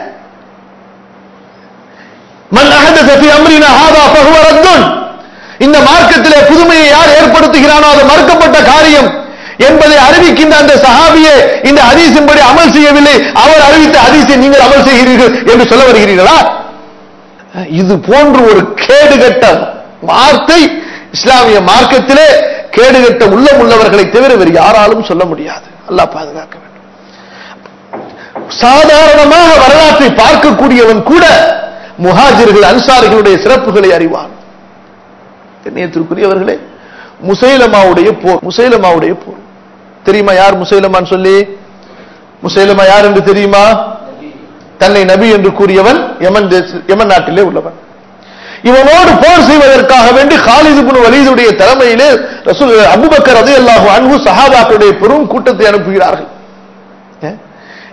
மன் அஹதஸ ஃபீ அம்ரினா ஹாதா ஃபஹுவ ரத்துன் இந்த மார்க்கத்திலே புதுமையை யார் ஏற்படுத்துகிறானோ அது மறுக்கப்பட்ட காரியம் என்பதை அறிவிக்கின்ற அந்த சஹாபியே இந்த ஹதீஸின்படி அமல் செய்யவில்லை அவர் அறிவித்த ஹதீஸை நீங்கள் அமல் செய்கிறீர்கள் என்று சொல்ல வருகிறீர்களா இது போன்று ஒரு கேடுகட்ட வார்த்தை இஸ்லாமிய மார்க்கத்திலே கேடுகட்ட உள்ளம் உள்ளவர்களை தவிர வேறு யாராலும் சொல்ல முடியாது அல்லாஹ் பாதுகாக்க வேண்டும் சாதாரணமாக வரலாற்றை பார்க்கக்கூடியவன் கூட முஹாஜிர்கள் அன்சாரிகளுடைய சிறப்புகளை அறிவான் கண்ணியத்திற்குரியவர்களே முசைலமாவுடைய போர் முசைலமாவுடைய போர் தெரியுமா யார் முசைலமான்னு சொல்லி முசைலமா யார் என்று தெரியுமா தன்னை நபி என்று கூறியவன் யமன் தேச- யமன் நாட்டிலே உள்ளவன் இவனோடு போர் செய்வதற்காக வேண்டி காலிது புன் வலீதுடைய தலைமையிலே ரசூல் அபுபக்கர் ரலியல்லாஹு அன்ஹு சஹாபாக்களுடைய பெரும் கூட்டத்தை அனுப்புகிறார்கள்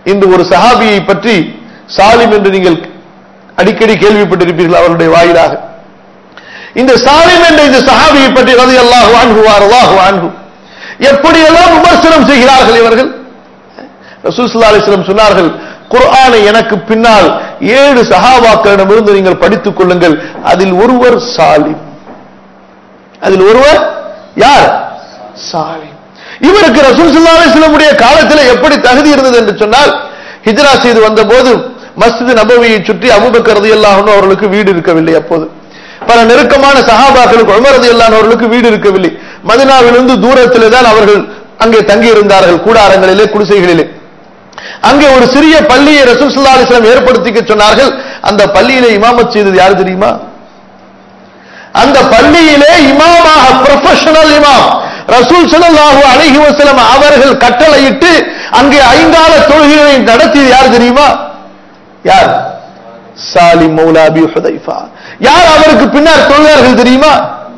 இன்று ஒரு சஹாபியை பற்றி சாலிம் என்று நீங்கள் அடிக்கடி கேள்விப்பட்டிருப்பீர்கள் அவருடைய வாயிலாக இந்த சாலிம் என்ற இந்த சஹாபியை பற்றி ரதி அல்லாஹு அன்ஹுவார் அல்லாஹு அன்ஹு எப்படியெல்லாம் விமர்சனம் செய்கிறார்கள் இவர்கள் ரசூலுல்லாஹி அலைஹி வஸல்லம் சொன்னார்கள் குர்ஆனை எனக்கு பின்னால் ஏழு சஹாபாக்களிடமிருந்து நீங்கள் படித்துக் கொள்ளுங்கள் அதில் ஒருவர் சாலிம் அதில் ஒருவர் யார் சாலிம் இவருக்கு ரசூல் ஸல்லல்லாஹு அலைஹி வஸல்லமுடைய காலத்தில் எப்படி தகுதி இருந்தது என்று சொன்னால் ஹிஜ்ரா செய்து வந்தபோது மஸ்ஜித் நபவியை சுற்றி அபூபக்கர் ரலியல்லாஹு அன்ஹு அவர்களுக்கு வீடு இருக்கவில்லை அப்போது பல நெருக்கமான சஹாபாக்களுக்கு உமர் ரலியல்லாஹு அன்ஹு அவர்களுக்கு வீடு இருக்கவில்லை மதீனாவிலிருந்து தூரத்திலே தான் அவர்கள் அங்கே தங்கி இருந்தார்கள் கூடாரங்களிலே குடிசைகளிலே அங்கே ஒரு சிறிய பள்ளியை ரசூல் ஸல்லல்லாஹு அலைஹி வஸல்லம் ஏற்படுத்திக்க சொன்னார்கள் அந்த பள்ளியிலே இமாமத் செய்தது யார் தெரியுமா அந்த பள்ளியிலே இமாமாக ப்ரொஃபஷனல் இமாம் ரசூல் ஸல்லல்லாஹு அலைஹி வஸல்லம் அவர்கள் கட்டளையிட்டு அங்கே ஐங்கால தொழுகையை நடத்தியது யார் தெரியுமா யார் சாலிம் மௌலா அபி ஹுதைஃபா யார் அவருக்கு பின்னால் தொழுதார்கள் தெரியுமா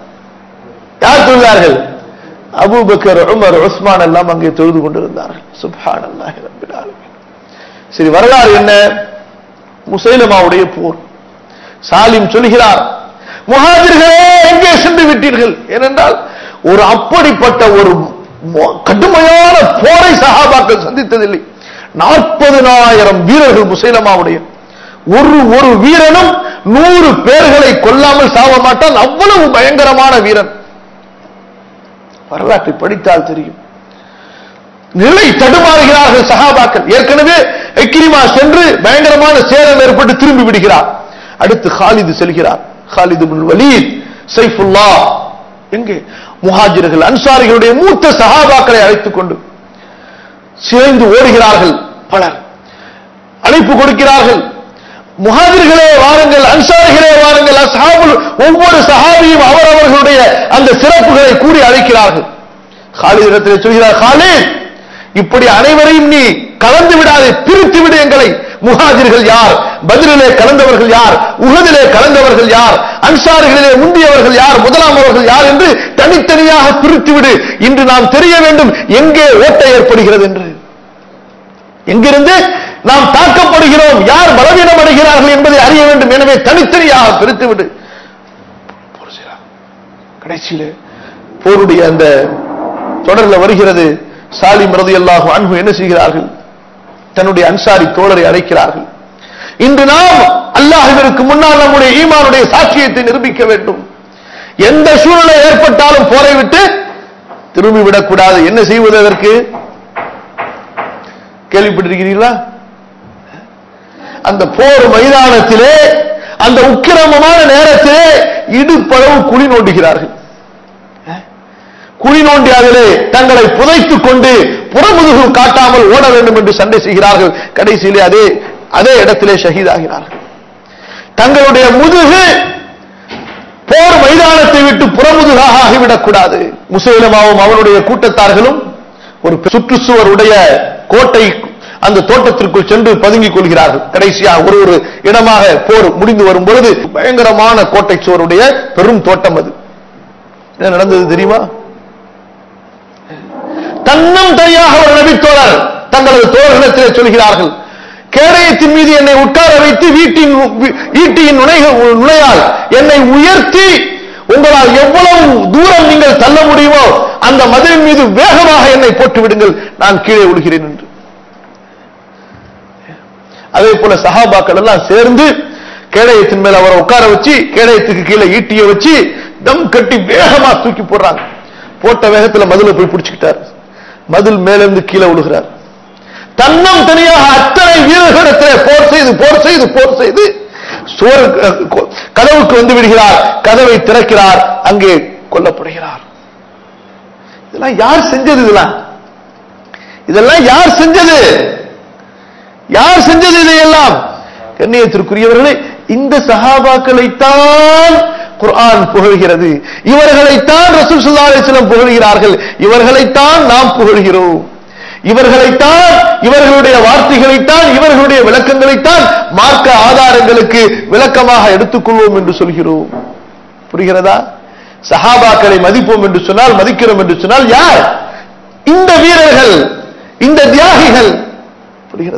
யார் தொழுதார்கள் அபூபக்கர் உமர் உஸ்மான் எல்லாம் அங்கே தொழுது கொண்டிருந்தார்கள் சுப்ஹானல்லாஹி ரப்பில் ஆலமீன் சரி வரலாறு என்ன முசைலமாவுடைய போர் சாலிம் சொல்கிறார் முஹாஜிர்களே எங்கே சென்று விட்டீர்கள் ஏனென்றால் ஒரு அப்படிப்பட்ட ஒரு மோ- கடுமையான போரை சஹாபாக்கள் சந்தித்ததில்லை நாற்பதுனாயிரம் வீரர்கள் முசைலமாவுடைய ஒரு ஒரு வீரனும் நூறு பேர்களை கொல்லாமல் சாவ மாட்டான் அவ்வளவு பயங்கரமான வீரன் வரலாற்றை படித்தால் தெரியும் நிலை தடுமாறுகிறார்கள் சஹாபாக்கள் ஏற்கனவே எக்ரிமா சென்று பயங்கரமான சேதம் ஏற்பட்டு திரும்பி விடுகிறார் அடுத்து ஹாலிது செல்கிறார் ஹாலிது பின் வலீத் சைஃபுல்லா எங்கே முஹாஜிர்கள் அன்சாரிகளுடைய மூத்த சஹாபாக்களை அழைத்துக் கொண்டு சேர்ந்து ஓடுகிறார்கள் பலர் அழைப்பு கொடுக்கிறார்கள் முஹாஜிர்களே வாருங்கள் அன்சாரிகளே வாருங்கள் அஸ்ஹாபுல் ஒவ்வொரு சஹாபியும் அவரவர்களுடைய அந்த சிறப்புகளை கூறி அழைக்கிறார்கள் காலித் இடத்திலே சொல்கிறார் காலித் இப்படி அனைவரையும் நீ கலந்து விடாதே பிரித்து விடு எங்களை முஹாஜிர்கள் யார் பதிலிலே கலந்தவர்கள் யார் உகதிலே கலந்தவர்கள் யார் அன்சாரிகளிலே முந்தியவர்கள் யார் முதலாமவர்கள் யார் என்று தனித்தனியாக பிரித்து விடு இன்று நாம் தெரிய வேண்டும் எங்கே ஓட்டை ஏற்படுகிறது என்று எங்கிருந்து நாம் தாக்கப்படுகிறோம் யார் பலவீனம் அடைகிறார்கள் என்பதை அறிய வேண்டும் எனவே தனித்தனியாக பிரித்து விடு போர் செய்யலாம். கடைசியில போருடைய அந்த தொடர்ல வருகிறது சாலிம் ரதியல்லாஹு அன்பு என்ன செய்கிறார்கள் தன்னுடைய அன்சாரி தோழரை அழைக்கிறார்கள் இன்று நாம் அல்லாஹ்விற்கு முன்னால் நம்முடைய ஈமானுடைய சாட்சியத்தை நிரூபிக்க வேண்டும் எந்த சூழ்நிலை ஏற்பட்டாலும் போரை விட்டு திரும்பி விடக்கூடாது என்ன செய்வது அதற்கு கேள்விப்பட்டிருக்கிறீர்களா அந்த போர் மைதானத்திலே அந்த உக்கிரமமான நேரத்திலே இடுப்பளவு குழி நோண்டுகிறார்கள் குழி நோண்டி அதிலே தங்களை புதைத்துக் கொண்டு புறமுதுகு காட்டாமல் ஓட வேண்டும் என்று சண்டை செய்கிறார்கள் கடைசியிலே அதே அதே இடத்திலே ஷஹீதாகிறார்கள் தங்களுடைய முதுகு போர் மைதானத்தை விட்டு புறமுதுகாக ஆகிவிடக்கூடாது முசைலமாவும் அவனுடைய கூட்டத்தார்களும் ஒரு சுற்றுச்சுவருடைய கோட்டை அந்த தோட்டத்திற்குள் சென்று பதுங்கிக் கொள்கிறார்கள் கடைசியாக ஒரு ஒரு இடமாக போர் முடிந்து வரும் பொழுது பயங்கரமான கோட்டை சுவருடைய பெரும் தோட்டம் அது என்ன நடந்தது தெரியுமா தன்னம் தனியாக ஒரு நபித்தோழர் தங்களது தோழர்களிடத்திலே சொல்கிறார்கள் கேடயத்தின் மீது என்னை உட்கார வைத்து வீட்டின் ஈட்டியின் நுழை நுழையால் என்னை உயர்த்தி உங்களால் எவ்வளவு தூரம் நீங்கள் தள்ள முடியுமோ அந்த மதிலின் மீது வேகமாக என்னை போட்டு விடுங்கள் நான் கீழே விழுகிறேன் என்று அதே போல சஹாபாக்கள் எல்லாம் சேர்ந்து கேடயத்தின் மேல அவரை உட்கார வச்சு கேடயத்துக்கு கீழே ஈட்டிய வச்சு தம் கட்டி வேகமா தூக்கி போடுறாங்க போட்ட வேகத்துல மதுல போய் பிடிச்சுக்கிட்டார் மதில் மேலிருந்து கீழே விழுகிறார் தன்னம் தனியாக அத்தனை வீரர்களிடத்திலே போர் செய்து போர் செய்து போர் செய்து சுவர் கதவுக்கு வந்து விடுகிறார் கதவை திறக்கிறார் அங்கே கொல்லப்படுகிறார் இதெல்லாம் யார் செஞ்சது இதெல்லாம் இதெல்லாம் யார் செஞ்சது யார் செஞ்சது இதையெல்லாம் கண்ணியத்திற்குரியவர்களே இந்த சஹாபாக்களைத்தான் குர்ஆன் புகழ்கிறது இவர்களைத்தான் ரசூல் ஸல்லல்லாஹு அலைஹி வஸல்லம் புகழ்கிறார்கள் இவர்களைத்தான் நாம் புகழ்கிறோம் இவர்களைத்தான் இவர்களுடைய வார்த்தைகளைத்தான் இவர்களுடைய விளக்கங்களைத்தான் மார்க்க ஆதாரங்களுக்கு விளக்கமாக எடுத்துக்கொள்வோம் என்று சொல்கிறோம் புரிகிறதா சஹாபாக்களை மதிப்போம் என்று சொன்னால் மதிக்கிறோம் என்று சொன்னால் யார் இந்த வீரர்கள் இந்த தியாகிகள் புரிகிறதா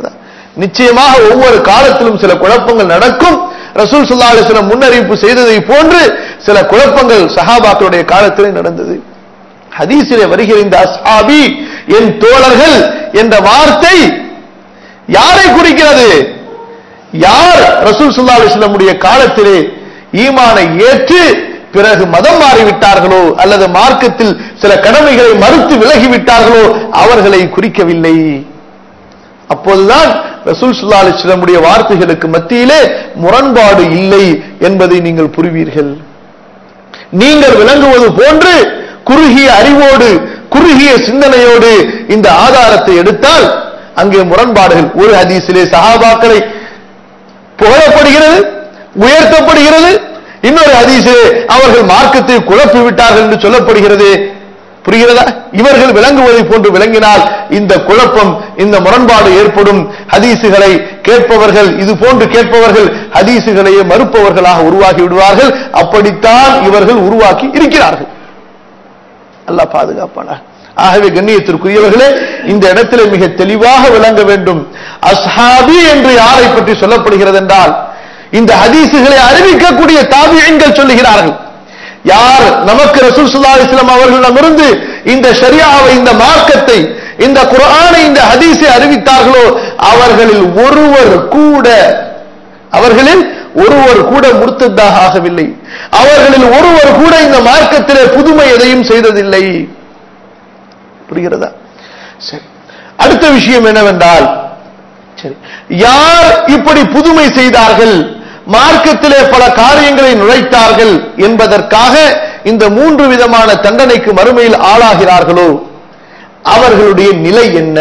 நிச்சயமாக ஒவ்வொரு காலத்திலும் சில குழப்பங்கள் நடக்கும் ரசூல் சுல்லா அலிஸ்லம் முன்னறிவிப்பு செய்ததை போன்று சில குழப்பங்கள் சஹாபாக்களுடைய காலத்திலே நடந்தது ஹதீஸிலே வருகிற இந்த அஸ்ஹாபி என் தோழர்கள் என்ற வார்த்தை யாரை குறிக்கிறது யார் ரசூல் சுல்லா அலிஸ்லமுடைய காலத்திலே ஈமானை ஏற்று பிறகு மதம் மாறிவிட்டார்களோ அல்லது மார்க்கத்தில் சில கடமைகளை மறுத்து விலகிவிட்டார்களோ அவர்களை குறிக்கவில்லை அப்போதுதான் ரசூல் சுல்லா அலிஸ்லமுடைய வார்த்தைகளுக்கு மத்தியிலே முரண்பாடு இல்லை என்பதை நீங்கள் புரிவீர்கள் நீங்கள் விளங்குவது போன்று குறுகிய அறிவோடு குறுகிய சிந்தனையோடு இந்த ஆதாரத்தை எடுத்தால் அங்கே முரண்பாடுகள் ஒரு ஹதீஸிலே சஹாபாக்களை புகழப்படுகிறது உயர்த்தப்படுகிறது இன்னொரு ஹதீஸிலே அவர்கள் மார்க்கத்தை குழப்பி விட்டார்கள் என்று சொல்லப்படுகிறது புரிகிறதா இவர்கள் விளங்குவதை போன்று விளங்கினால் இந்த குழப்பம் இந்த முரண்பாடு ஏற்படும் ஹதீசுகளை கேட்பவர்கள் இது போன்று கேட்பவர்கள் ஹதீசுகளையே மறுப்பவர்களாக உருவாகி விடுவார்கள் அப்படித்தான் இவர்கள் உருவாக்கி இருக்கிறார்கள் அல்லாஹ் பாதுகாப்பானா ஆகவே கண்ணியத்திற்குரியவர்களே இந்த இடத்திலே மிக தெளிவாக விளங்க வேண்டும் அஸ்ஹாபி என்று யாரை பற்றி சொல்லப்படுகிறது என்றால் இந்த ஹதீசுகளை அறிவிக்கக்கூடிய தாபியங்கள் சொல்லுகிறார்கள் யார் நமக்கு ரசூல் சுல்லா இஸ்லாம் அவர்களிடமிருந்து இந்த ஷரியாவை இந்த மார்க்கத்தை இந்த குரானை இந்த ஹதீஸை அறிவித்தார்களோ அவர்களில் ஒருவர் கூட அவர்களில் ஒருவர் கூட முர்த்ததாக ஆகவில்லை அவர்களில் ஒருவர் கூட இந்த மார்க்கத்திலே புதுமை எதையும் செய்ததில்லை புரிகிறதா சரி அடுத்த விஷயம் என்னவென்றால் சரி யார் இப்படி புதுமை செய்தார்கள் மார்க்கத்திலே பல காரியங்களை நுழைத்தார்கள் என்பதற்காக இந்த மூன்று விதமான தண்டனைக்கு மறுமையில் ஆளாகிறார்களோ அவர்களுடைய நிலை என்ன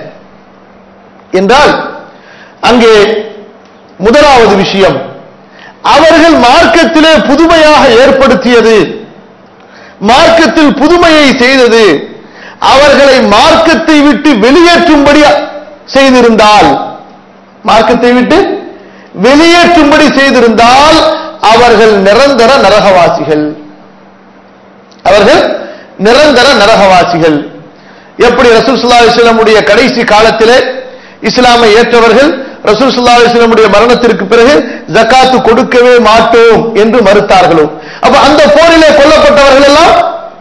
என்றால் அங்கே முதலாவது விஷயம் அவர்கள் மார்க்கத்திலே புதுமையாக ஏற்படுத்தியது மார்க்கத்தில் புதுமையை செய்தது அவர்களை மார்க்கத்தை விட்டு வெளியேற்றும்படி செய்திருந்தால் மார்க்கத்தை விட்டு வெளியேற்றும்படி செய்திருந்தால் அவர்கள் நிரந்தர நரகவாசிகள் அவர்கள் நிரந்தர நரகவாசிகள் எப்படி ரசூல் சுல்லா இஸ்லாமுடைய கடைசி காலத்திலே இஸ்லாமை ஏற்றவர்கள் ரசூல் சுல்லா இஸ்லாமுடைய மரணத்திற்கு பிறகு ஜக்காத்து கொடுக்கவே மாட்டோம் என்று மறுத்தார்களோ அப்ப அந்த போரிலே கொல்லப்பட்டவர்கள் எல்லாம்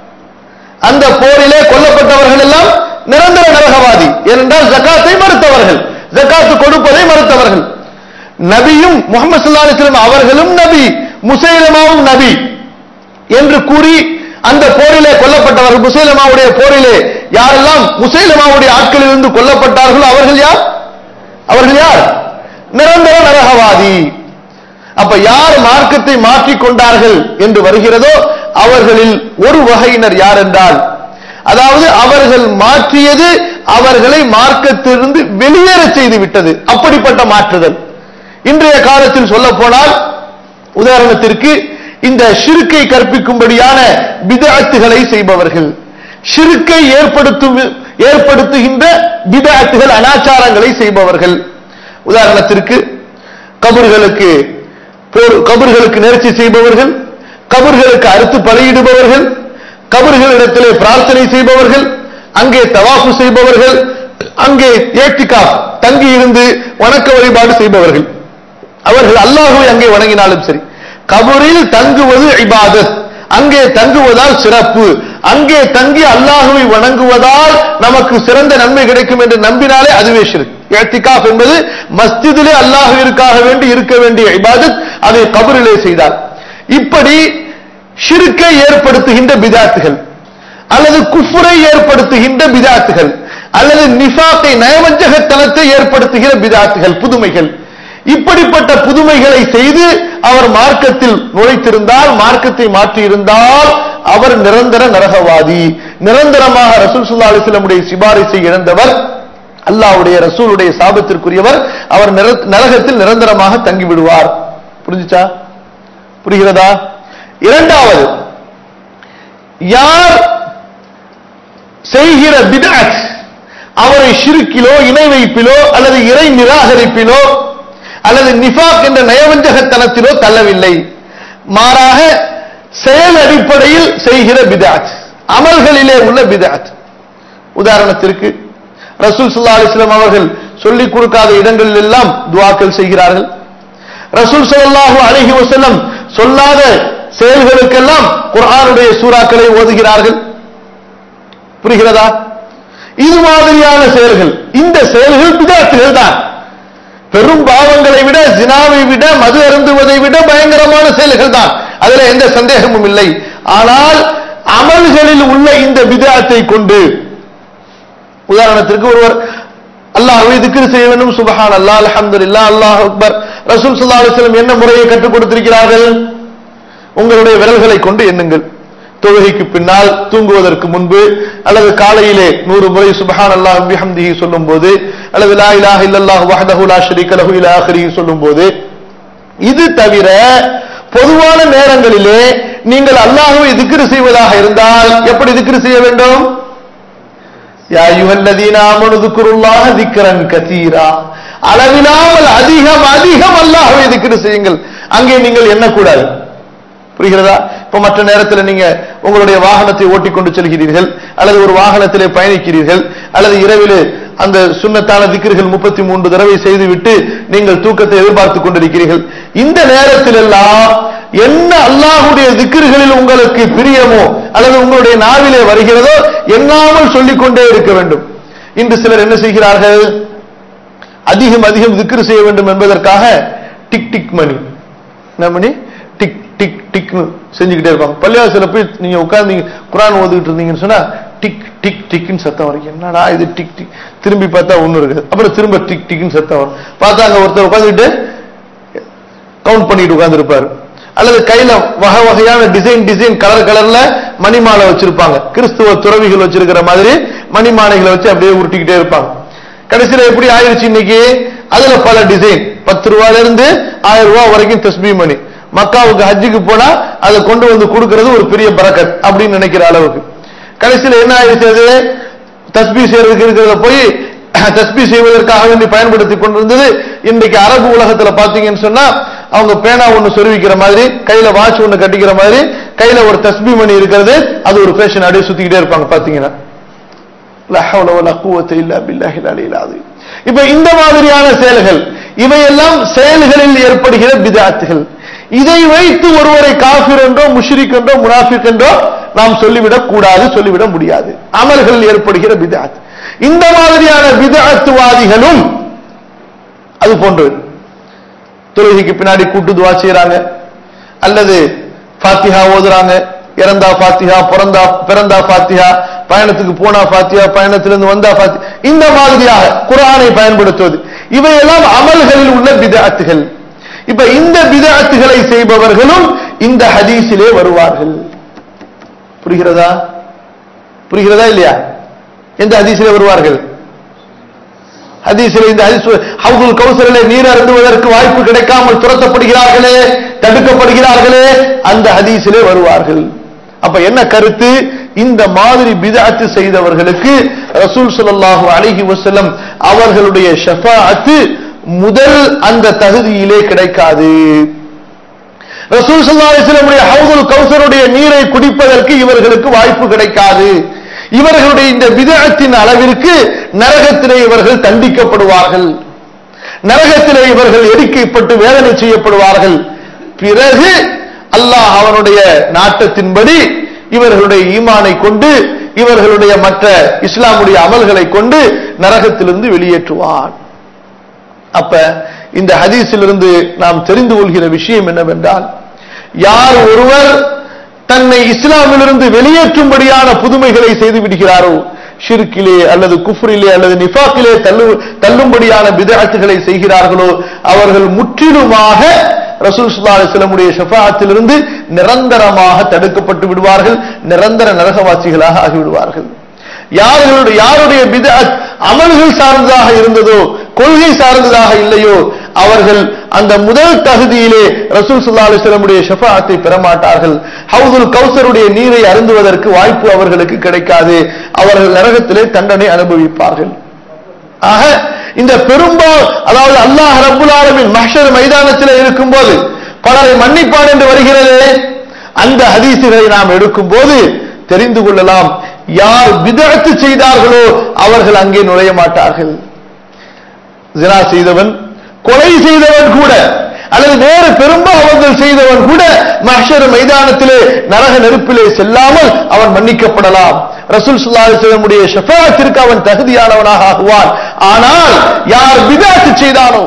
அந்த போரிலே கொல்லப்பட்டவர்கள் எல்லாம் நிரந்தர நரகவாதி ஏனென்றால் ஜக்காத்தை மறுத்தவர்கள் ஜக்காத்து கொடுப்பதை மறுத்தவர்கள் நபியும் முகமது சல்லா அலிஸ்லாம் அவர்களும் நபி முசைலமாவும் நபி என்று கூறி அந்த போரிலே கொல்லப்பட்டவர்கள் முசைலமாவுடைய போரிலே யாரெல்லாம் முசைலமாவுடைய ஆட்களில் இருந்து கொல்லப்பட்டார்களோ அவர்கள் யார் அவர்கள் யார் நிரந்தர நரகவாதி அப்ப யார் மார்க்கத்தை மாற்றிக் கொண்டார்கள் என்று வருகிறதோ அவர்களில் ஒரு வகையினர் யார் என்றால் அதாவது அவர்கள் மாற்றியது அவர்களை மார்க்கத்திலிருந்து வெளியேற செய்து விட்டது அப்படிப்பட்ட மாற்றுதல் இன்றைய காலத்தில் சொல்ல போனால் உதாரணத்திற்கு இந்த ஷிருக்கை கற்பிக்கும்படியான பிதாத்துகளை செய்பவர்கள் ஷிருக்கை ஏற்படுத்தும் ஏற்படுத்துகின்ற பிதாத்துகள் அனாச்சாரங்களை செய்பவர்கள் உதாரணத்திற்கு கபர்களுக்கு கபர்களுக்கு நேர்ச்சி செய்பவர்கள் கபர்களுக்கு அறுத்து பலியிடுபவர்கள் கபர்களிடத்திலே பிரார்த்தனை செய்பவர்கள் அங்கே தவாப்பு செய்பவர்கள் அங்கே ஏட்டிகா தங்கி இருந்து வணக்க வழிபாடு செய்பவர்கள் அவர்கள் அல்லாஹுவை அங்கே வணங்கினாலும் சரி கபரில் தங்குவது இபாதத் அங்கே தங்குவதால் சிறப்பு அங்கே தங்கி அல்லாஹுவை வணங்குவதால் நமக்கு சிறந்த நன்மை கிடைக்கும் என்று நம்பினாலே அதுவே ஷிர்க் ஏத்திகாஃப் என்பது மஸ்ஜிதிலே அல்லாஹுவிற்காக வேண்டி இருக்க வேண்டிய இபாதத் அதை கபரிலே செய்தார் இப்படி ஷிருக்கை ஏற்படுத்துகின்ற பிதாத்துகள் அல்லது குஃபுரை ஏற்படுத்துகின்ற பிதாத்துகள் அல்லது நிஃபாக்கை நயவஞ்சகத்தனத்தை ஏற்படுத்துகிற பிதாத்துகள் புதுமைகள் இப்படிப்பட்ட புதுமைகளை செய்து அவர் மார்க்கத்தில் நுழைத்திருந்தால் மார்க்கத்தை மாற்றியிருந்தால் அவர் நிரந்தர நரகவாதி நிரந்தரமாக ரசூல் சுல்லா அலிஸ்லமுடைய சிபாரிசை இழந்தவர் அல்லாவுடைய ரசூலுடைய சாபத்திற்குரியவர் அவர் நரகத்தில் நிரந்தரமாக தங்கிவிடுவார் புரிஞ்சுச்சா புரிகிறதா இரண்டாவது யார் செய்கிற பிதாத் அவரை ஷிருக்கிலோ இணை வைப்பிலோ அல்லது இறை நிராகரிப்பிலோ அல்லது நிஃபாக் என்ற நயவஞ்சகத்தனத்திலோ தள்ளவில்லை மாறாக செயல் அடிப்படையில் செய்கிற பிதாத் அமல்களிலே உள்ள பிதாத் உதாரணத்திற்கு ரசூல் சுல்லா அலிஸ்லாம் அவர்கள் சொல்லிக் கொடுக்காத இடங்களில் எல்லாம் துவாக்கள் செய்கிறார்கள் ரசூல் ஸல்லல்லாஹு அலைஹி வஸல்லம் சொல்லாத செயல்களுக்கெல்லாம் குர்ஆனுடைய சூறாக்களை ஓதுகிறார்கள் புரிகிறதா இது மாதிரியான செயல்கள் இந்த செயல்கள் பிதாத்துகள் தான் பெரும் பாவங்களை விட ஜினாவை விட மது அருந்துவதை விட பயங்கரமான செயல்கள் தான் அதுல எந்த சந்தேகமும் இல்லை ஆனால் அமல்களில் உள்ள இந்த விதத்தை கொண்டு உதாரணத்திற்கு ஒருவர் அல்லாஹ்வை திக்ர் செய்ய வேண்டும் சுபஹான் அல்லாஹ் அல்ஹம்துலில்லாஹ் அல்லாஹ் அக்பர் ரசூல் ஸல்லல்லாஹு அலைஹி வஸல்லம் என்ன முறையை கற்றுக் கொடுத்திருக்கிறார்கள் உங்களுடைய விரல்களை கொண்டு எண்ணுங்கள் தொழுகைக்கு பின்னால் தூங்குவதற்கு முன்பு அல்லது காலையிலே நூறு முறை சுபஹான் அல்லாஹ் பிஹம்திஹி சொல்லும் போது அல்லது லா இலாஹ இல்லல்லாஹு வஹ்தஹு லா ஷரீக லஹு இலா ஆখিরিஹி சொல்லும் போது இது தவிர பொதுவான நேரங்களிலே நீங்கள் அல்லாஹ்வை திக்ர் செய்வதாக இருந்தால் எப்படி திக்ர் செய்ய வேண்டும் யா அய்யுஹல்லதீன ஆமனு ذكرுல்லாஹ ذிக்ரன் கதீரா அளவில்லாமல் அதிகம் அதிகம் அல்லாஹ்வை திக்ர் செய்யுங்கள் அங்கே நீங்கள் எண்ணக்கூடாது புரிகிறதா இப்ப மற்ற நேரத்தில் நீங்க உங்களுடைய வாகனத்தை ஓட்டிக்கொண்டு செல்கிறீர்கள் அல்லது ஒரு வாகனத்திலே பயணிக்கிறீர்கள் அல்லது இரவிலே அந்த சுண்ணத்தான திக்கிர்கள் முப்பத்தி மூன்று தடவை செய்துவிட்டு நீங்கள் தூக்கத்தை எதிர்பார்த்துக் கொண்டிருக்கிறீர்கள் இந்த நேரத்தில் எல்லாம் என்ன அல்லாஹுடைய திக்கிர்களில் உங்களுக்கு பிரியமோ அல்லது உங்களுடைய நாவிலே வருகிறதோ எண்ணாமல் சொல்லிக்கொண்டே இருக்க வேண்டும் இன்று சிலர் என்ன செய்கிறார்கள் அதிகம் அதிகம் திக்ர் செய்ய வேண்டும் என்பதற்காக டிக் டிக் மணி என்ன மணி டிக் டிக் டிக்னு செஞ்சுக்கிட்டே இருப்பாங்க பள்ளியாசில போய் நீங்க உட்கார்ந்து நீங்க குரான் ஓதிக்கிட்டு இருந்தீங்கன்னு சொன்னா டிக் டிக் டிக்னு சத்தம் வரும் என்னடா இது டிக் டிக் திரும்பி பார்த்தா ஒண்ணு இருக்குது அப்புறம் திரும்ப டிக் டிக்னு சத்தம் வரும் பார்த்தா அங்க ஒருத்தர் உட்காந்துக்கிட்டு கவுண்ட் பண்ணிட்டு உட்கார்ந்து இருப்பாரு அல்லது கையில வகை வகையான டிசைன் டிசைன் கலர் கலர்ல மணிமாலை வச்சிருப்பாங்க கிறிஸ்துவ துறவிகள் வச்சிருக்கிற மாதிரி மணிமாலைகளை வச்சு அப்படியே உருட்டிக்கிட்டே இருப்பாங்க கடைசியில எப்படி ஆயிருச்சு இன்னைக்கு அதுல பல டிசைன் பத்து ரூபாயில இருந்து ஆயிரம் ரூபாய் வரைக்கும் தஸ்பீ மணி மக்காவுக்கு ஹஜ்ஜுக்கு போனா அதை கொண்டு வந்து கொடுக்கிறது ஒரு பெரிய பரக்கத் அப்படின்னு நினைக்கிற அளவுக்கு கடைசியில என்ன ஆயிடுச்சு அது தஸ்பீ செய்யறதுக்கு இருக்கிறத போய் தஸ்பீ செய்வதற்காக வேண்டி பயன்படுத்தி கொண்டிருந்தது இன்றைக்கு அரபு உலகத்துல பாத்தீங்கன்னு சொன்னா அவங்க பேனா ஒண்ணு சொருவிக்கிற மாதிரி கையில வாட்ச் ஒண்ணு கட்டிக்கிற மாதிரி கையில ஒரு தஸ்பீ மணி இருக்கிறது அது ஒரு ஃபேஷன் அப்படியே சுத்திக்கிட்டே இருப்பாங்க பாத்தீங்கன்னா இப்ப இந்த மாதிரியான செயல்கள் இவையெல்லாம் செயல்களில் ஏற்படுகிற பிதாத்துகள் இதை வைத்து ஒருவரை காஃபிர் என்றோ முஷ்ரிக் என்றோ முனாஃபிக் என்றோ நாம் சொல்லிவிடக் கூடாது சொல்லிவிட முடியாது அமல்களில் ஏற்படுகிற பிதாத் இந்த மாதிரியான பிதாத்துவாதிகளும் அது போன்று தொழுகைக்கு பின்னாடி கூட்டு துவா செய்யறாங்க அல்லது பாத்திஹா ஓதுறாங்க இறந்தா பாத்திஹா பிறந்தா பிறந்தா பாத்திஹா பயணத்துக்கு போனா பாத்தியா பயணத்திலிருந்து வந்தா பாத்தி இந்த மாதிரியாக குரானை பயன்படுத்துவது இவையெல்லாம் அமல்களில் உள்ள பிதாத்துகள் இப்ப இந்த பிதாத்துகளை செய்பவர்களும் இந்த ஹதீஸிலே வருவார்கள் புரிகிறதா புரிகிறதா இல்லையா எந்த ஹதீஸிலே வருவார்கள் ஹதீஸில் இந்த ஹதீஸ் ஹவுதுல் கௌசரிலே நீர் அருந்துவதற்கு வாய்ப்பு கிடைக்காமல் துரத்தப்படுகிறார்களே தடுக்கப்படுகிறார்களே அந்த ஹதீஸிலே வருவார்கள் அப்ப என்ன கருத்து இந்த மாதிரி பிதாத்து செய்தவர்களுக்கு ரசூல் ஸல்லல்லாஹு அலைஹி வஸல்லம் அவர்களுடைய ஷஃபாஅத்து முதல் அந்த தகுதியிலே கிடைக்காது ரசூல் ஸல்லல்லாஹு அலைஹி வஸல்லம் ஹவுதுல் கௌசருடைய நீரை குடிப்பதற்கு இவர்களுக்கு வாய்ப்பு கிடைக்காது இவர்களுடைய இந்த விதத்தின் அளவிற்கு நரகத்திலே இவர்கள் தண்டிக்கப்படுவார்கள் நரகத்திலே இவர்கள் எரிக்கப்பட்டு வேதனை செய்யப்படுவார்கள் பிறகு அல்லாஹ் அவனுடைய நாட்டத்தின்படி இவர்களுடைய ஈமானை கொண்டு இவர்களுடைய மற்ற இஸ்லாமுடைய அமல்களை கொண்டு நரகத்திலிருந்து வெளியேற்றுவான் அப்ப இந்த ஹதீஸிலிருந்து நாம் தெரிந்து கொள்கிற விஷயம் என்னவென்றால் யார் ஒருவர் தன்னை இஸ்லாமிலிருந்து வெளியேற்றும்படியான புதுமைகளை செய்து விடுகிறாரோ ஷிர்கிலே அல்லது குஃப்ரிலே அல்லது நிஃபாக்கிலே தள்ளு தள்ளும்படியான பிதஅத்துகளை செய்கிறார்களோ அவர்கள் முற்றிலுமாக ரசூல் ஸல்லல்லாஹு அலைஹி வஸல்லமுடைய ஷஃபாஅத்திலிருந்து நிரந்தரமாக தடுக்கப்பட்டு விடுவார்கள் நிரந்தர நரகவாசிகளாக ஆகிவிடுவார்கள் யார்களுடைய யாருடைய பிதஅத் அமல்கள் சார்ந்ததாக இருந்ததோ கொள்கை சார்ந்ததாக இல்லையோ அவர்கள் அந்த முதல் தகுதியிலே ரசூல் ஸல்லல்லாஹு அலைஹி வஸல்லமுடைய ஷஃபாஅத்தை பெறமாட்டார்கள் ஹவுதுல் கௌசருடைய நீரை அருந்துவதற்கு வாய்ப்பு அவர்களுக்கு கிடைக்காது அவர்கள் நரகத்திலே தண்டனை அனுபவிப்பார்கள் ஆக இந்த பெரும்பால் அதாவது அல்லாஹ் ரப்புல் ஆலமீன் மஹ்ஷர் மைதானத்தில் இருக்கும்போது பலரை மன்னிப்பான் என்று வருகிறது அந்த ஹதீசுகளை நாம் எடுக்கும்போது தெரிந்து கொள்ளலாம் யார் விதத்து செய்தார்களோ அவர்கள் அங்கே நுழைய மாட்டார்கள் ஜினா செய்தவன் கொலை செய்தவன் கூட அல்லது வேறு பெரும்பாவங்கள் செய்தவன் கூட மஹ்ஷர் மைதானத்திலே நரக நெருப்பிலே செல்லாமல் அவன் மன்னிக்கப்படலாம் ரசூல் ஸல்லல்லாஹு அலைஹி வஸல்லமுடைய ஷஃபாஅத்திற்கு அவன் தகுதியானவனாக ஆகுவான் ஆனால் யார் பிதாத்து செய்தானோ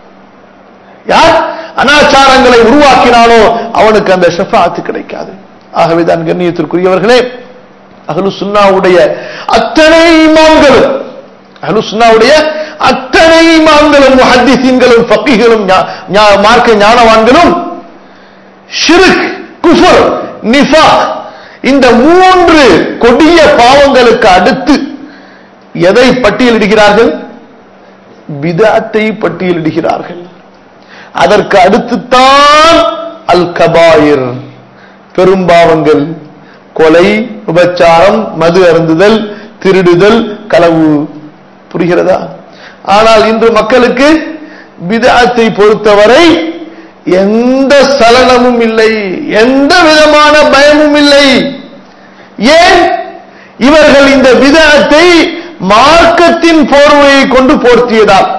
யார் அனாச்சாரங்களை உருவாக்கினானோ அவனுக்கு அந்த ஷஃபாஅத்து கிடைக்காது ஆகவேதான் கண்ணியத்திற்குரியவர்களே அஹ்லு சுன்னாவுடைய அத்தனை இமாம்களும் அஹ்லு சுன்னாவுடைய அத்தனை இமாம்களும் முஹத்திஸீன்களும் ஃபக்கீகளும் ஞா- ஞா- மார்க்க ஞானவான்களும் ஷிர்க் குஃபர் நிஃபாக் இந்த மூன்று கொடிய பாவங்களுக்கு அடுத்து எதை பட்டியலிடுகிறார்கள் பிதாத்தை பட்டியலிடுகிறார்கள் அதற்கு அடுத்துத்தான் அல் கபாயிர் பெரும்பாவங்கள் கொலை விபச்சாரம் மது அருந்துதல் திருடுதல் களவு புரிகிறதா ஆனால் இன்று மக்களுக்கு பிதாத்தை பொறுத்தவரை எந்த சலனமும் இல்லை எந்த விதமான பயமும் இல்லை ஏன் இவர்கள் இந்த விதத்தை மார்க்கத்தின் போர்வையை கொண்டு போர்த்தியதால்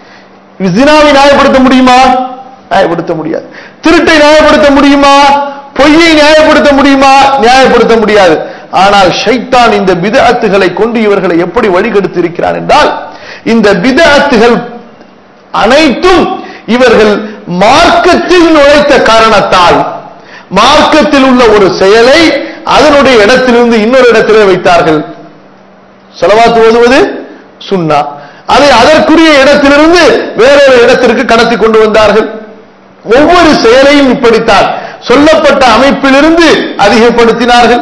ஜினாவை நியாயப்படுத்த முடியுமா நியாயப்படுத்த முடியாது திருட்டை நியாயப்படுத்த முடியுமா பொய்யை நியாயப்படுத்த முடியுமா நியாயப்படுத்த முடியாது ஆனால் ஷைத்தான் இந்த பிதஅத்துகளை கொண்டு இவர்களை எப்படி வழிகெடுத்து இருக்கிறான் என்றால் இந்த பிதஅத்துகள் அனைத்தும் இவர்கள் மார்க்கத்தில் நுழைத்த காரணத்தால் மார்க்கத்தில் உள்ள ஒரு செயலை அதனுடைய இடத்திலிருந்து இன்னொரு இடத்திலே வைத்தார்கள் செலவாத்து ஓதுவது சுன்னா அதை அதற்குரிய இடத்திலிருந்து வேறொரு இடத்திற்கு கடத்தி கொண்டு வந்தார்கள் ஒவ்வொரு செயலையும் இப்படித்தான் சொல்லப்பட்ட அமைப்பிலிருந்து அதிகப்படுத்தினார்கள்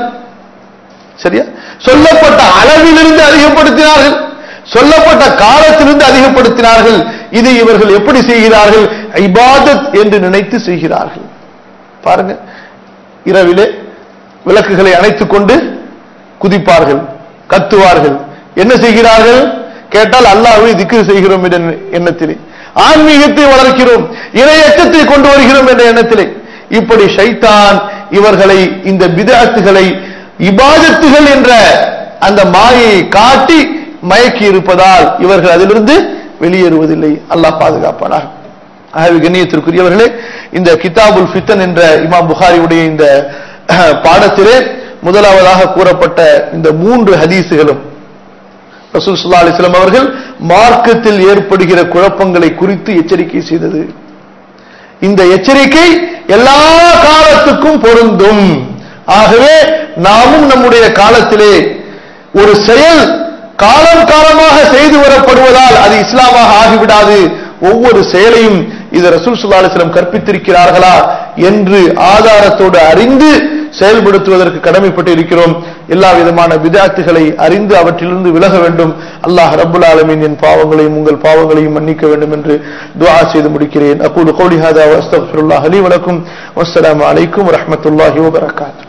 சரியா சொல்லப்பட்ட அளவிலிருந்து அதிகப்படுத்தினார்கள் சொல்லப்பட்ட காலத்திலிருந்து அதிகப்படுத்தினார்கள் இதை இவர்கள் எப்படி செய்கிறார்கள் இபாதத் என்று நினைத்து செய்கிறார்கள் பாருங்க இரவிலே விளக்குகளை அணைத்துக் கொண்டு குதிப்பார்கள் கத்துவார்கள் என்ன செய்கிறார்கள் கேட்டால் அல்லாஹ்வை திக்ரு செய்கிறோம் என்ற எண்ணத்திலே ஆன்மீகத்தை வளர்க்கிறோம் இணையச்சத்தை கொண்டு வருகிறோம் என்ற எண்ணத்திலே இப்படி ஷைத்தான் இவர்களை இந்த பிதஅத்துகளை இபாதத்துகள் என்ற அந்த மாயை காட்டி மயக்கி இருப்பதால் இவர்கள் அதிலிருந்து வெளியேறுவதில்லை அல்லாஹ் பாதுகாப்பானாக ஆகவே கண்ணியத்திற்குரியவர்களே இந்த கிதாபுல் ஃபித்தன் என்ற இமாம் புகாரியுடைய இந்த அஹ், பாடத்திலே முதலாவதாக கூறப்பட்ட இந்த மூன்று ஹதீசுகளும் ரசூல் ஸல்லல்லாஹு அலைஹி வஸல்லம் அவர்கள் மார்க்கத்தில் ஏற்படுகிற குழப்பங்களை குறித்து எச்சரிக்கை செய்தது இந்த எச்சரிக்கை எல்லா காலத்துக்கும் பொருந்தும் ஆகவே நாமும் நம்முடைய காலத்திலே ஒரு செயல் காலம் காலமாக செய்து வரப்படுவதால் அது இஸ்லாமாக ஆகிவிடாது ஒவ்வொரு செயலையும் இது ரசூல் ஸல்லல்லாஹு அலைஹி வஸல்லம் கற்பித்திருக்கிறார்களா என்று ஆதாரத்தோடு அறிந்து செயல்படுத்துவதற்கு கடமைப்பட்டு இருக்கிறோம் எல்லா விதமான விதாத்துகளை அறிந்து அவற்றிலிருந்து விலக வேண்டும் அல்லாஹ் ரப்புல் ஆலமீன் என் பாவங்களையும் உங்கள் பாவங்களையும் மன்னிக்க வேண்டும் என்று துஆ செய்து முடிக்கிறேன் அகூலு கௌலி ஹாதா வஸ்தக்ஃபிருல்லாஹ் லி வலக்கும் வஸ்ஸலாமு அலைக்கும் வரஹ்மத்துல்லாஹி வபரகாத்துஹு